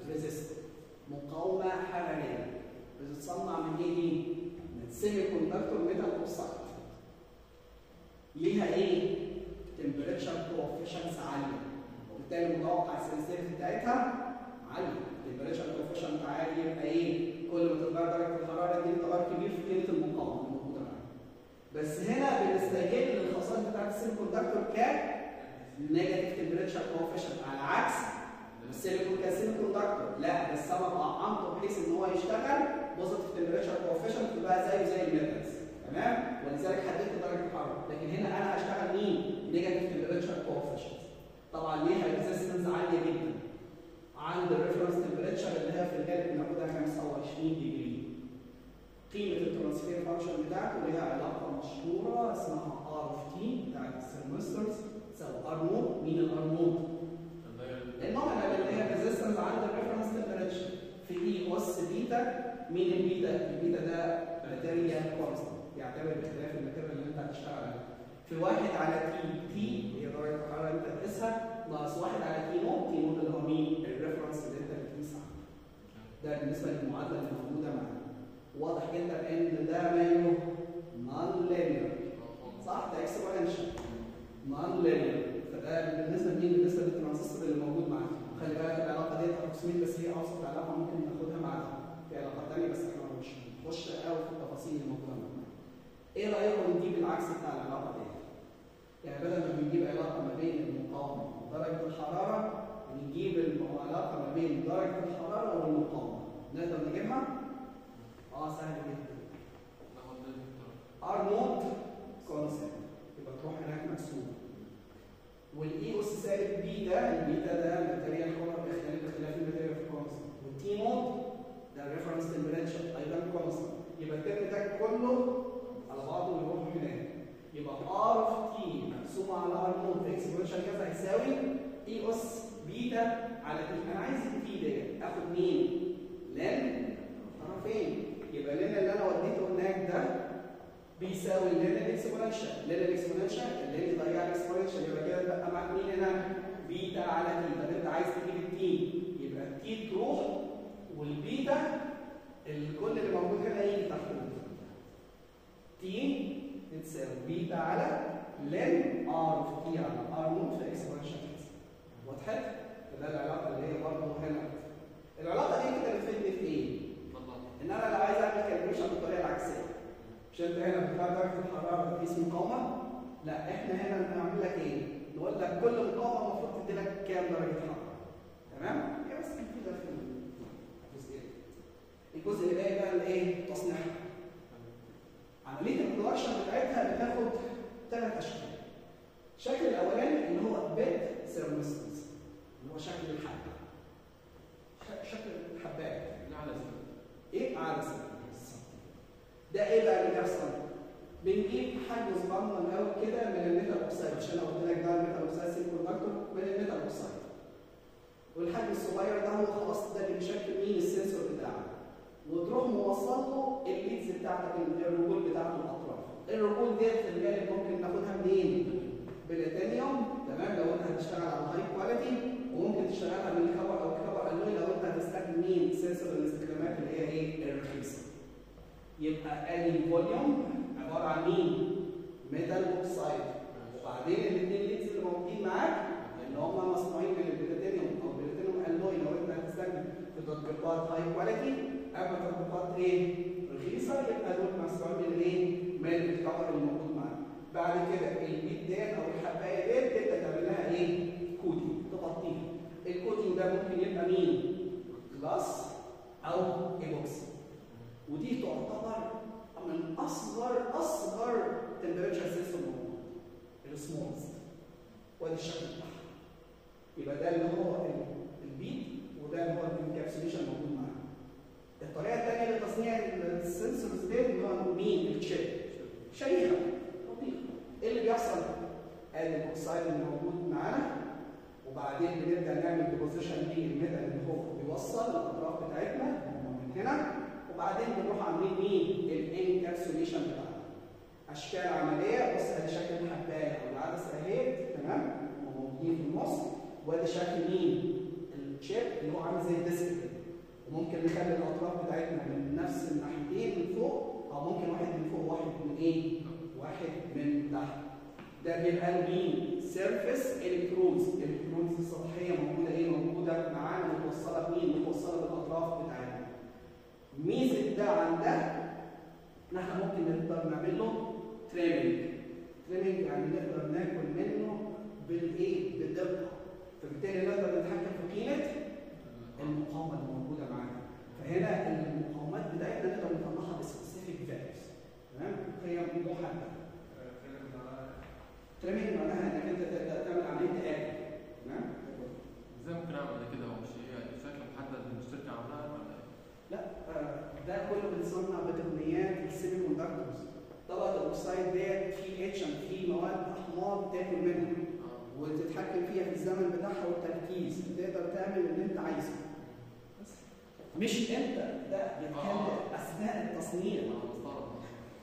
ريزيست مقاومه حراريه بتتصنع من ايه دي؟ من سيمي كوندكتور ميتال اوكسايد ليها ايه؟ تمبريتشر كوفيشنس عاليه وبالتالي متوقع السنسيتيفيتي بتاعتها عاليه التمبريتشر كوفيشنت عالي يبقى ايه؟ كل ما تتغير درجه الحراره دي تغير كبير في قيمه المقاومه الموجوده معاك بس هنا بنستغل الخصائص بتاعت السيمي كوندكتور ك نيجاتيف تمبريتشر كوفيشنت على عكس السيليكون كسيمي كوندكتور لا بس انا طعمته بحيث ان هو يشتغل بوزيتيف تمبريتشر كوفيشنت تبقى زيه زي الميتالز تمام ولذلك حددت درجه الحراره لكن هنا انا هشتغل مين نيجاتيف تمبريتشر كوفيشنت طبعا ليها ريزيستنس عاليه جدا عند الريفرنس تمبريتشر اللي هي في الغالب بناخدها 25 ديجري قيمه الترانسفير فانكشن بتاعته ليها علاقه مشهوره اسمها ار اوف تي بتاعت السيرمسترز تساوي ار نوت مين الار نوت؟ النومينال اللي هي الريزيستنس عند الريفرنس تمبريتشر في اي اس بيتا مين البيتا؟ البيتا ده ماتيريال كونستنت يعتبر باختلاف الماتيريال اللي انت هتشتغل عليها في واحد على تي تي هي درجه الحراره اللي انت بتقيسها ناقص واحد على تي نوت تي نوت اللي هو مين؟ الريفرنس اللي انت بتقيس عنه ده بالنسبه للمعادله اللي موجوده معانا واضح جدا ان ده ماله نون لينير صح ده اكسبوننشال نون لينير فده بالنسبه لمين بالنسبه للترانزستور اللي موجود معاك خلي بالك العلاقه ديت ابروكسيميت بس هي اوسط علاقه ممكن ناخدها معاها في علاقه ثانيه بس احنا مش هنخش قوي في التفاصيل الموجوده معانا ايه رايكم نجيب العكس بتاع العلاقه ديت يعني بدل ما بنجيب علاقه ما بين المقاومه ودرجه الحراره نجيب العلاقه ما بين درجه الحراره والمقاومه نقدر نجيبها اه سهل جدا ار نوت كونسنت يبقى تروح هناك مكسوره والاي اس سالب بي ده البيتا ده ماتيريال كولر باختلاف باختلاف الماتيريال في كونسنت والتي نوت ده الريفرنس تمبريتشر ايضا كونسنت يبقى الترم ده كله على بعضه يروح هناك يبقى ار اوف تي مقسومه على ار نوت في اكسبوننشال كذا هيساوي اي اس بيتا على تي انا عايز التي ديت اخد مين؟ لن طرفين يبقى لن اللي انا وديته هناك ده بيساوي لين الاكسبوننشال لين الاكسبوننشال اللي ضيع الاكسبوننشال يبقى كده بقى معاك مين هنا بيتا على تي طب انت عايز تجيب التي يبقى التي تروح والبيتا الكل اللي موجود هنا يجي تحته تي تساوي بيتا على لين ار في تي على ار نوت في اكسبوننشال وضحت؟ فده العلاقه اللي هي برضه هنا العلاقه دي كده بتفيدني في ايه؟ ان انا لو عايز اعمل كالكوليشن بالطريقه العكسيه مش انت هنا بتختار درجه الحراره بتقيس مقاومه لا احنا هنا بنعمل لك ايه نقول لك كل مقاومه المفروض تدي لك كام درجه حراره تمام هي بس كده في الجزئيه الجزء اللي باقي بقى الايه تصنيع عمليه البرودكشن بتاعتها بتاخد ثلاث اشكال الشكل الاولاني اللي هو بيت سيرمستنس اللي هو شكل الحبه شكل الحبايه ايه اعلى سنه ده ايه بقى اللي بيحصل؟ بنجيب حجم صغنن قوي كده من الميتال اوكسايد عشان انا قلت لك ده الميتال اوكسايد سيل كوندكتور من الميتال اوكسايد والحجم الصغير ده هو خلاص ده اللي بيشكل مين السنسور بتاعك وتروح موصل له الليدز بتاعتك الرجول بتاعته الاطراف الرجول ديت في الغالب ممكن ناخدها منين؟ بلاتينيوم تمام لو انت هتشتغل على هاي كواليتي وممكن تشتغلها بالكبر او كبر الوي لو انت هتستخدم مين؟ سنسور الاستخدامات اللي هي ايه؟ الرخيصه يبقى ادي الفوليوم عباره عن مين؟ ميتال اوكسايد وبعدين الاثنين ليدز اللي موجودين معاك اللي هم مصنوعين من البلاتينيوم او بلاتينيوم الوي لو انت هتستخدم في تطبيقات هاي كواليتي اما تطبيقات ايه؟ رخيصه يبقى دول مصنوعين من الايه؟ من الكفر اللي موجود معاك بعد كده البيت ديت او الحبايه ديت تبدا تعمل لها ايه؟ كوتنج تغطيها الكوتنج ده ممكن يبقى مين؟ جلاس او ايبوكسي ودي تعتبر من اصغر اصغر تمبريتشر سيستم موجود السمولست وادي الشكل بتاعها يبقى ده اللي هو البيت وده اللي هو الانكابسوليشن موجود معانا الطريقه الثانيه لتصنيع السنسورز دي اللي هو مين الشيب شريحه لطيفه ايه اللي بيحصل؟ ادي الاوكسايد اللي موجود معانا وبعدين بنبدا نعمل ديبوزيشن للميتال اللي هو بيوصل الاطراف بتاعتنا من هنا وبعدين بنروح عاملين مين؟ الانكابسوليشن بتاعنا. اشكال عمليه بص ادي شكل الحبايه او العدسه اهي تمام؟ وموجودين في النص وادي شكل مين؟ الشيب اللي هو هو عامل زي الديسك كده وممكن نخلي الاطراف بتاعتنا من نفس الناحيتين من فوق او ممكن واحد من فوق واحد من ايه؟ واحد من تحت ده بيبقى له مين؟ سيرفيس الكترونز الالكترونز السطحيه موجوده ايه؟ موجوده معانا متوصله بمين؟ متوصله بالاطراف بتاعتنا ميزه ده عن ده ان احنا ممكن نقدر نعمل له تريمنج تريمنج يعني نقدر ناكل منه بالايه؟ بالدقه فبالتالي نقدر نتحكم في قيمه المقاومه اللي موجوده معانا فهنا المقاومات بتاعتنا نقدر نطلعها بسبيسيفيك فاليوز تمام؟ قيم محدده تريمنج معناها انك انت تبدا تعمل عمليه تآكل تمام؟ ازاي ممكن اعمل ده كده هو مش هي شكل محدد من الشركه عاملاها ولا ايه؟ لا آه، ده كله بيتصنع بتقنيات السيمي كوندكتورز طبقه الاوكسايد ديت في اتشن في مواد احماض تاكل منها اه وتتحكم فيها في الزمن بتاعها والتركيز تقدر تعمل اللي انت عايزه بس. مش انت ده بيتكلم اثناء التصنيع انا مستغرب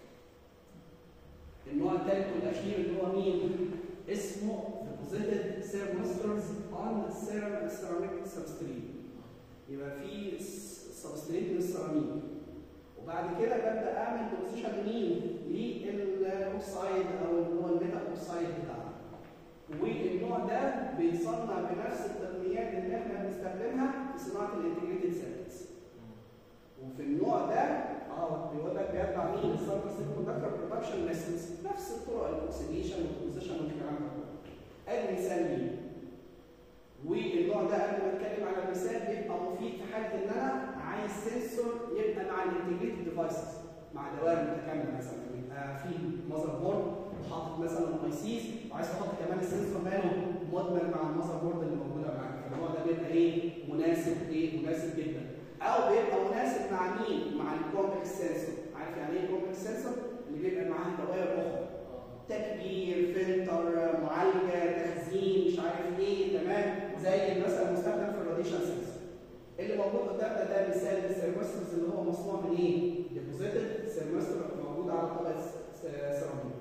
النوع الثالث والاخير اللي هو مين؟ اسمه deposited thermistors on ceramic substrate يبقى في سبستريت من السيراميك وبعد كده ببدا اعمل ديبوزيشن لمين؟ للاوكسايد او اللي هو الميتال اوكسايد بتاعنا والنوع ده بيتصنع بنفس التقنيات اللي احنا بنستخدمها في صناعه الانتجريتد سيركتس وفي النوع ده اه بيقول لك بيتبع مين؟ السيركت كوندكتور برودكشن ميثودز نفس الطرق الاكسيديشن والديبوزيشن والكلام ده كله. ادي مثال مين؟ والنوع ده قبل ما اتكلم على المثال بيبقى مفيد في حاله ان انا عايز سنسور يبقى مع الانتجريتد ديفايسز مع دوائر متكامله مثلا يبقى في ماذر بورد حاطط مثلا اي سيز وعايز تحط كمان السنسور ماله مدمج مع الماذر بورد اللي موجوده معاك فالنوع ده بيبقى ايه مناسب ايه مناسب جدا او بيبقى مناسب مع مين مع الكومبلكس سنسور عارف يعني ايه كومبلكس سنسور اللي بيبقى معاه دوائر اخرى تكبير فلتر معالجه تخزين مش عارف ايه تمام زي مثلا مستخدم في الراديشن سنسور اللي موجود قدامنا ده مثال للسيرمسترز اللي هو مصنوع من ايه؟ ديبوزيتد سيرمستر موجود على طبقه س- سيراميك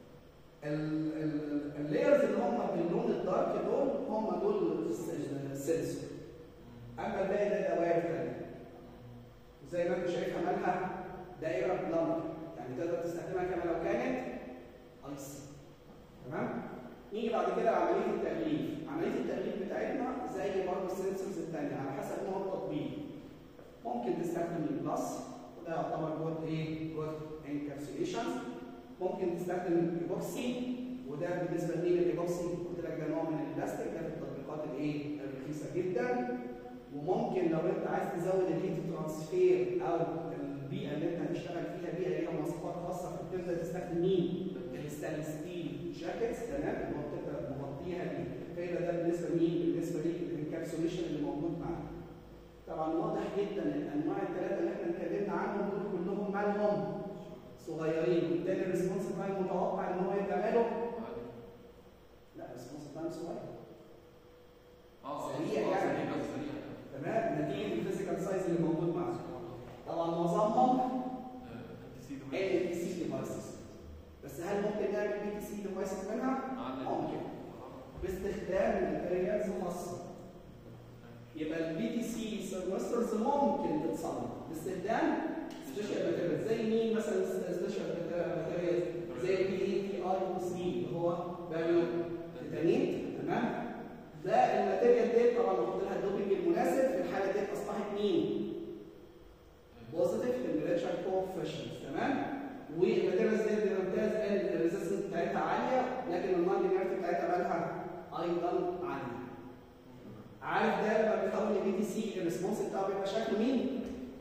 اللايرز اللي هم باللون الدارك دول هم دول الس- السنسور اما الباقي ده دوائر ثانيه زي ما انت شايفها مالها دائره بلمبر يعني تقدر تستخدمها كما لو كانت اي سي تمام نيجي بعد كده لعمليه التأليف عمليه التأليف بتاعتنا زي برضه السنسورز الثانيه على حسب نوع التطبيق ممكن تستخدم البلس وده يعتبر جود ايه جود انكابسوليشن ممكن تستخدم الايبوكسي وده بالنسبه لمين الايبوكسي قلت لك ده نوع من البلاستيك ده في التطبيقات الايه الرخيصه جدا وممكن لو انت عايز تزود الهيت ترانسفير او البيئه اللي انت هتشتغل فيها بيئه ليها مواصفات خاصه فبتبدا تستخدم مين؟ الستانلس ستيل جاكيتس تمام اللي هو بتبدا مغطيها دي فيبقى ده بالنسبه لمين؟ بالنسبه للانكابسوليشن اللي موجود معانا. طبعا واضح جدا ان الانواع الثلاثه اللي احنا اتكلمنا عنهم دول كلهم مالهم صغيرين وبالتالي الريسبونس تايم متوقع ان هو يبقى ماله لا الريسبونس تايم صغير اه سريع آه، يعني. سريع بس سريع تمام نتيجه الفيزيكال سايز اللي موجود معانا. طبعا معظمهم ال بي سي ديفايسز بس هل ممكن نعمل بي تي سي ديفايسز منها؟ ممكن باستخدام ماتيريالز خاصه يبقى البي تي سي سيرفسترز ممكن تتصنع باستخدام سبيشال ماتيريالز زي مين مثلا سبيشال ماتيريالز زي البي اي تي اي او 3 اللي هو باليو تيتانيت تمام ده الماتيريال دي طبعا بحط لها الدوبنج المناسب في الحاله دي اصبحت مين؟ بوزيتيف تمبريتشر كوفيشنت تمام والماتيريالز دي بتمتاز ان الريزستنس بتاعتها عاليه لكن النون لينيرتي بتاعتها مالها ايضا عاليه عارف ده لما بتحول لبي تي سي الريسبونس بتاعه بيبقى شكله مين؟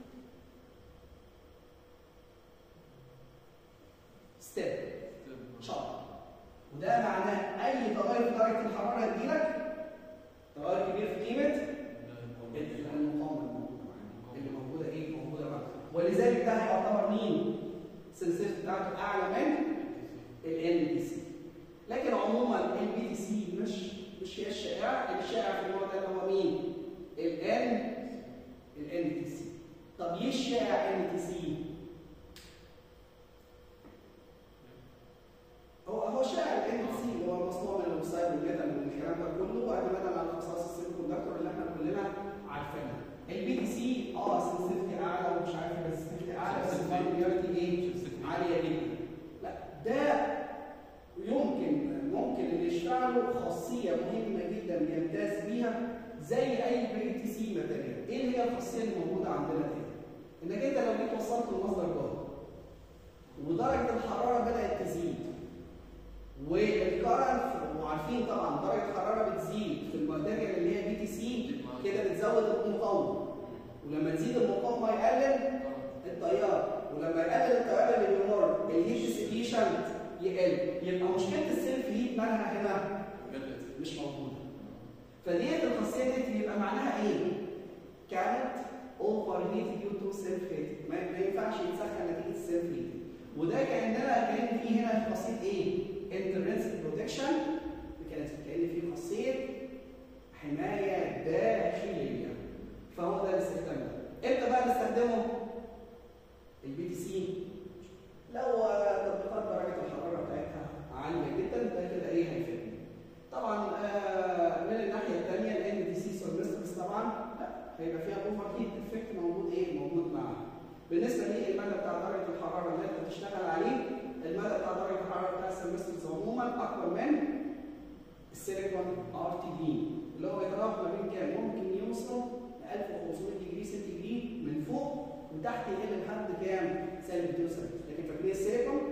ستيب شرط وده معناه اي تغير في درجه الحراره هتجيلك تغير كبير في قيمه المقاومه الموجوده معانا اللي موجوده ايه؟ موجوده معانا ولذلك ده هيعتبر مين؟ السنسيتيف بتاعته اعلى من ال بي سي لكن عموما ال بي تي سي مش مش هي الشائعه الشائع في النوع ده اللي هو مين؟ الان الان تي سي طب ليه الشائع ان تي سي؟ هو هو شائع الان تي سي اللي هو المصنوع من الاوكسايد والميتال والكلام ده كله واعتمادا على خصائص السيمي كوندكتور اللي احنا كلنا عارفينها البي تي سي ماتيريال ايه اللي هي الخاصيه اللي موجوده عندنا دي؟ انك انت لو جيت وصلت لمصدر جوه ودرجه الحراره بدات تزيد والكرنت وعارفين طبعا درجه الحراره بتزيد في الماتيريال اللي هي بي تي سي كده بتزود المقاومه ولما تزيد المقاومه يقلل التيار ولما يقلل التيار اللي بيمر الهيت ديسيبيشن يقل يبقى مشكله السيلف هيت مالها هنا مش موجوده فديت الخاصيه دي يبقى معناها ايه؟ كانت اوفر هيت ديو تو سيلف هيت ما ما ينفعش يتسخن نتيجه السيلف هيت وده كاننا كان في هنا خاصيه ايه؟ انترنسك بروتكشن كانت كان في خاصيه حمايه داخليه فهو ده الاستخدام ده امتى بقى نستخدمه؟ البي تي سي لو تطبيقات درجه الحراره بتاعتها عاليه جدا ده كده ايه هيفيدني طبعا آه من الناحيه الثانيه الان دي سي سولمسترز طبعا لا هيبقى فيها اوفر هيت افكت موجود ايه موجود معاها بالنسبه للمدى بتاع درجه الحراره اللي انت بتشتغل عليه المدى بتاع درجه الحراره بتاع السمسترز عموما اكبر من السيليكون ار تي دي اللي هو يتراوح ما بين كام ممكن يوصل ل 1500 ديجري سنتيجري من فوق وتحت يقل لحد كام سالب 72 لكن فاكرين السيليكون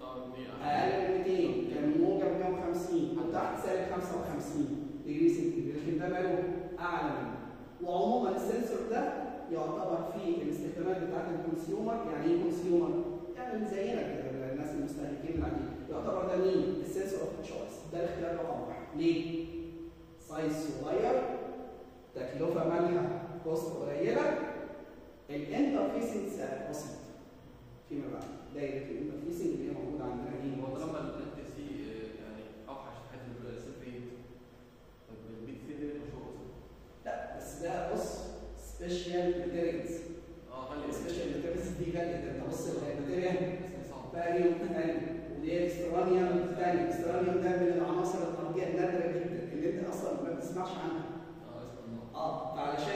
اقل من 200 كان موجب 150 وتحت سالب 55 ديجري سنتيجري لكن ده ماله اعلى منه وعموما السنسور ده يعتبر في الاستخدامات بتاعت الكونسيومر يعني ايه كونسيومر؟ يعني زينا كده الناس المستهلكين العاديين يعتبر ده مين؟ السنسور اوف تشويس ده الاختيار رقم واحد ليه؟ سايز صغير تكلفه مالها كوست قليله الانترفيسنج سعر بسيط فيما بعد دايره الانترفيسنج اللي هي موجوده عندنا دي هو طالما ال تي سي يعني اوحش في حته السيلف طب البي تي سي دي مشهور اصلا لا بس ده بص سبيشال ماتيريالز اه غالي السبيشال ماتيريالز دي غاليه ده انت بص الماتيريال بس صعب باريوم ثاني ودي اكسترانيوم ثاني اكسترانيوم ده من العناصر الارضيه النادره جدا اللي انت اصلا ما بتسمعش عنها اه اسم الله اه فعلشان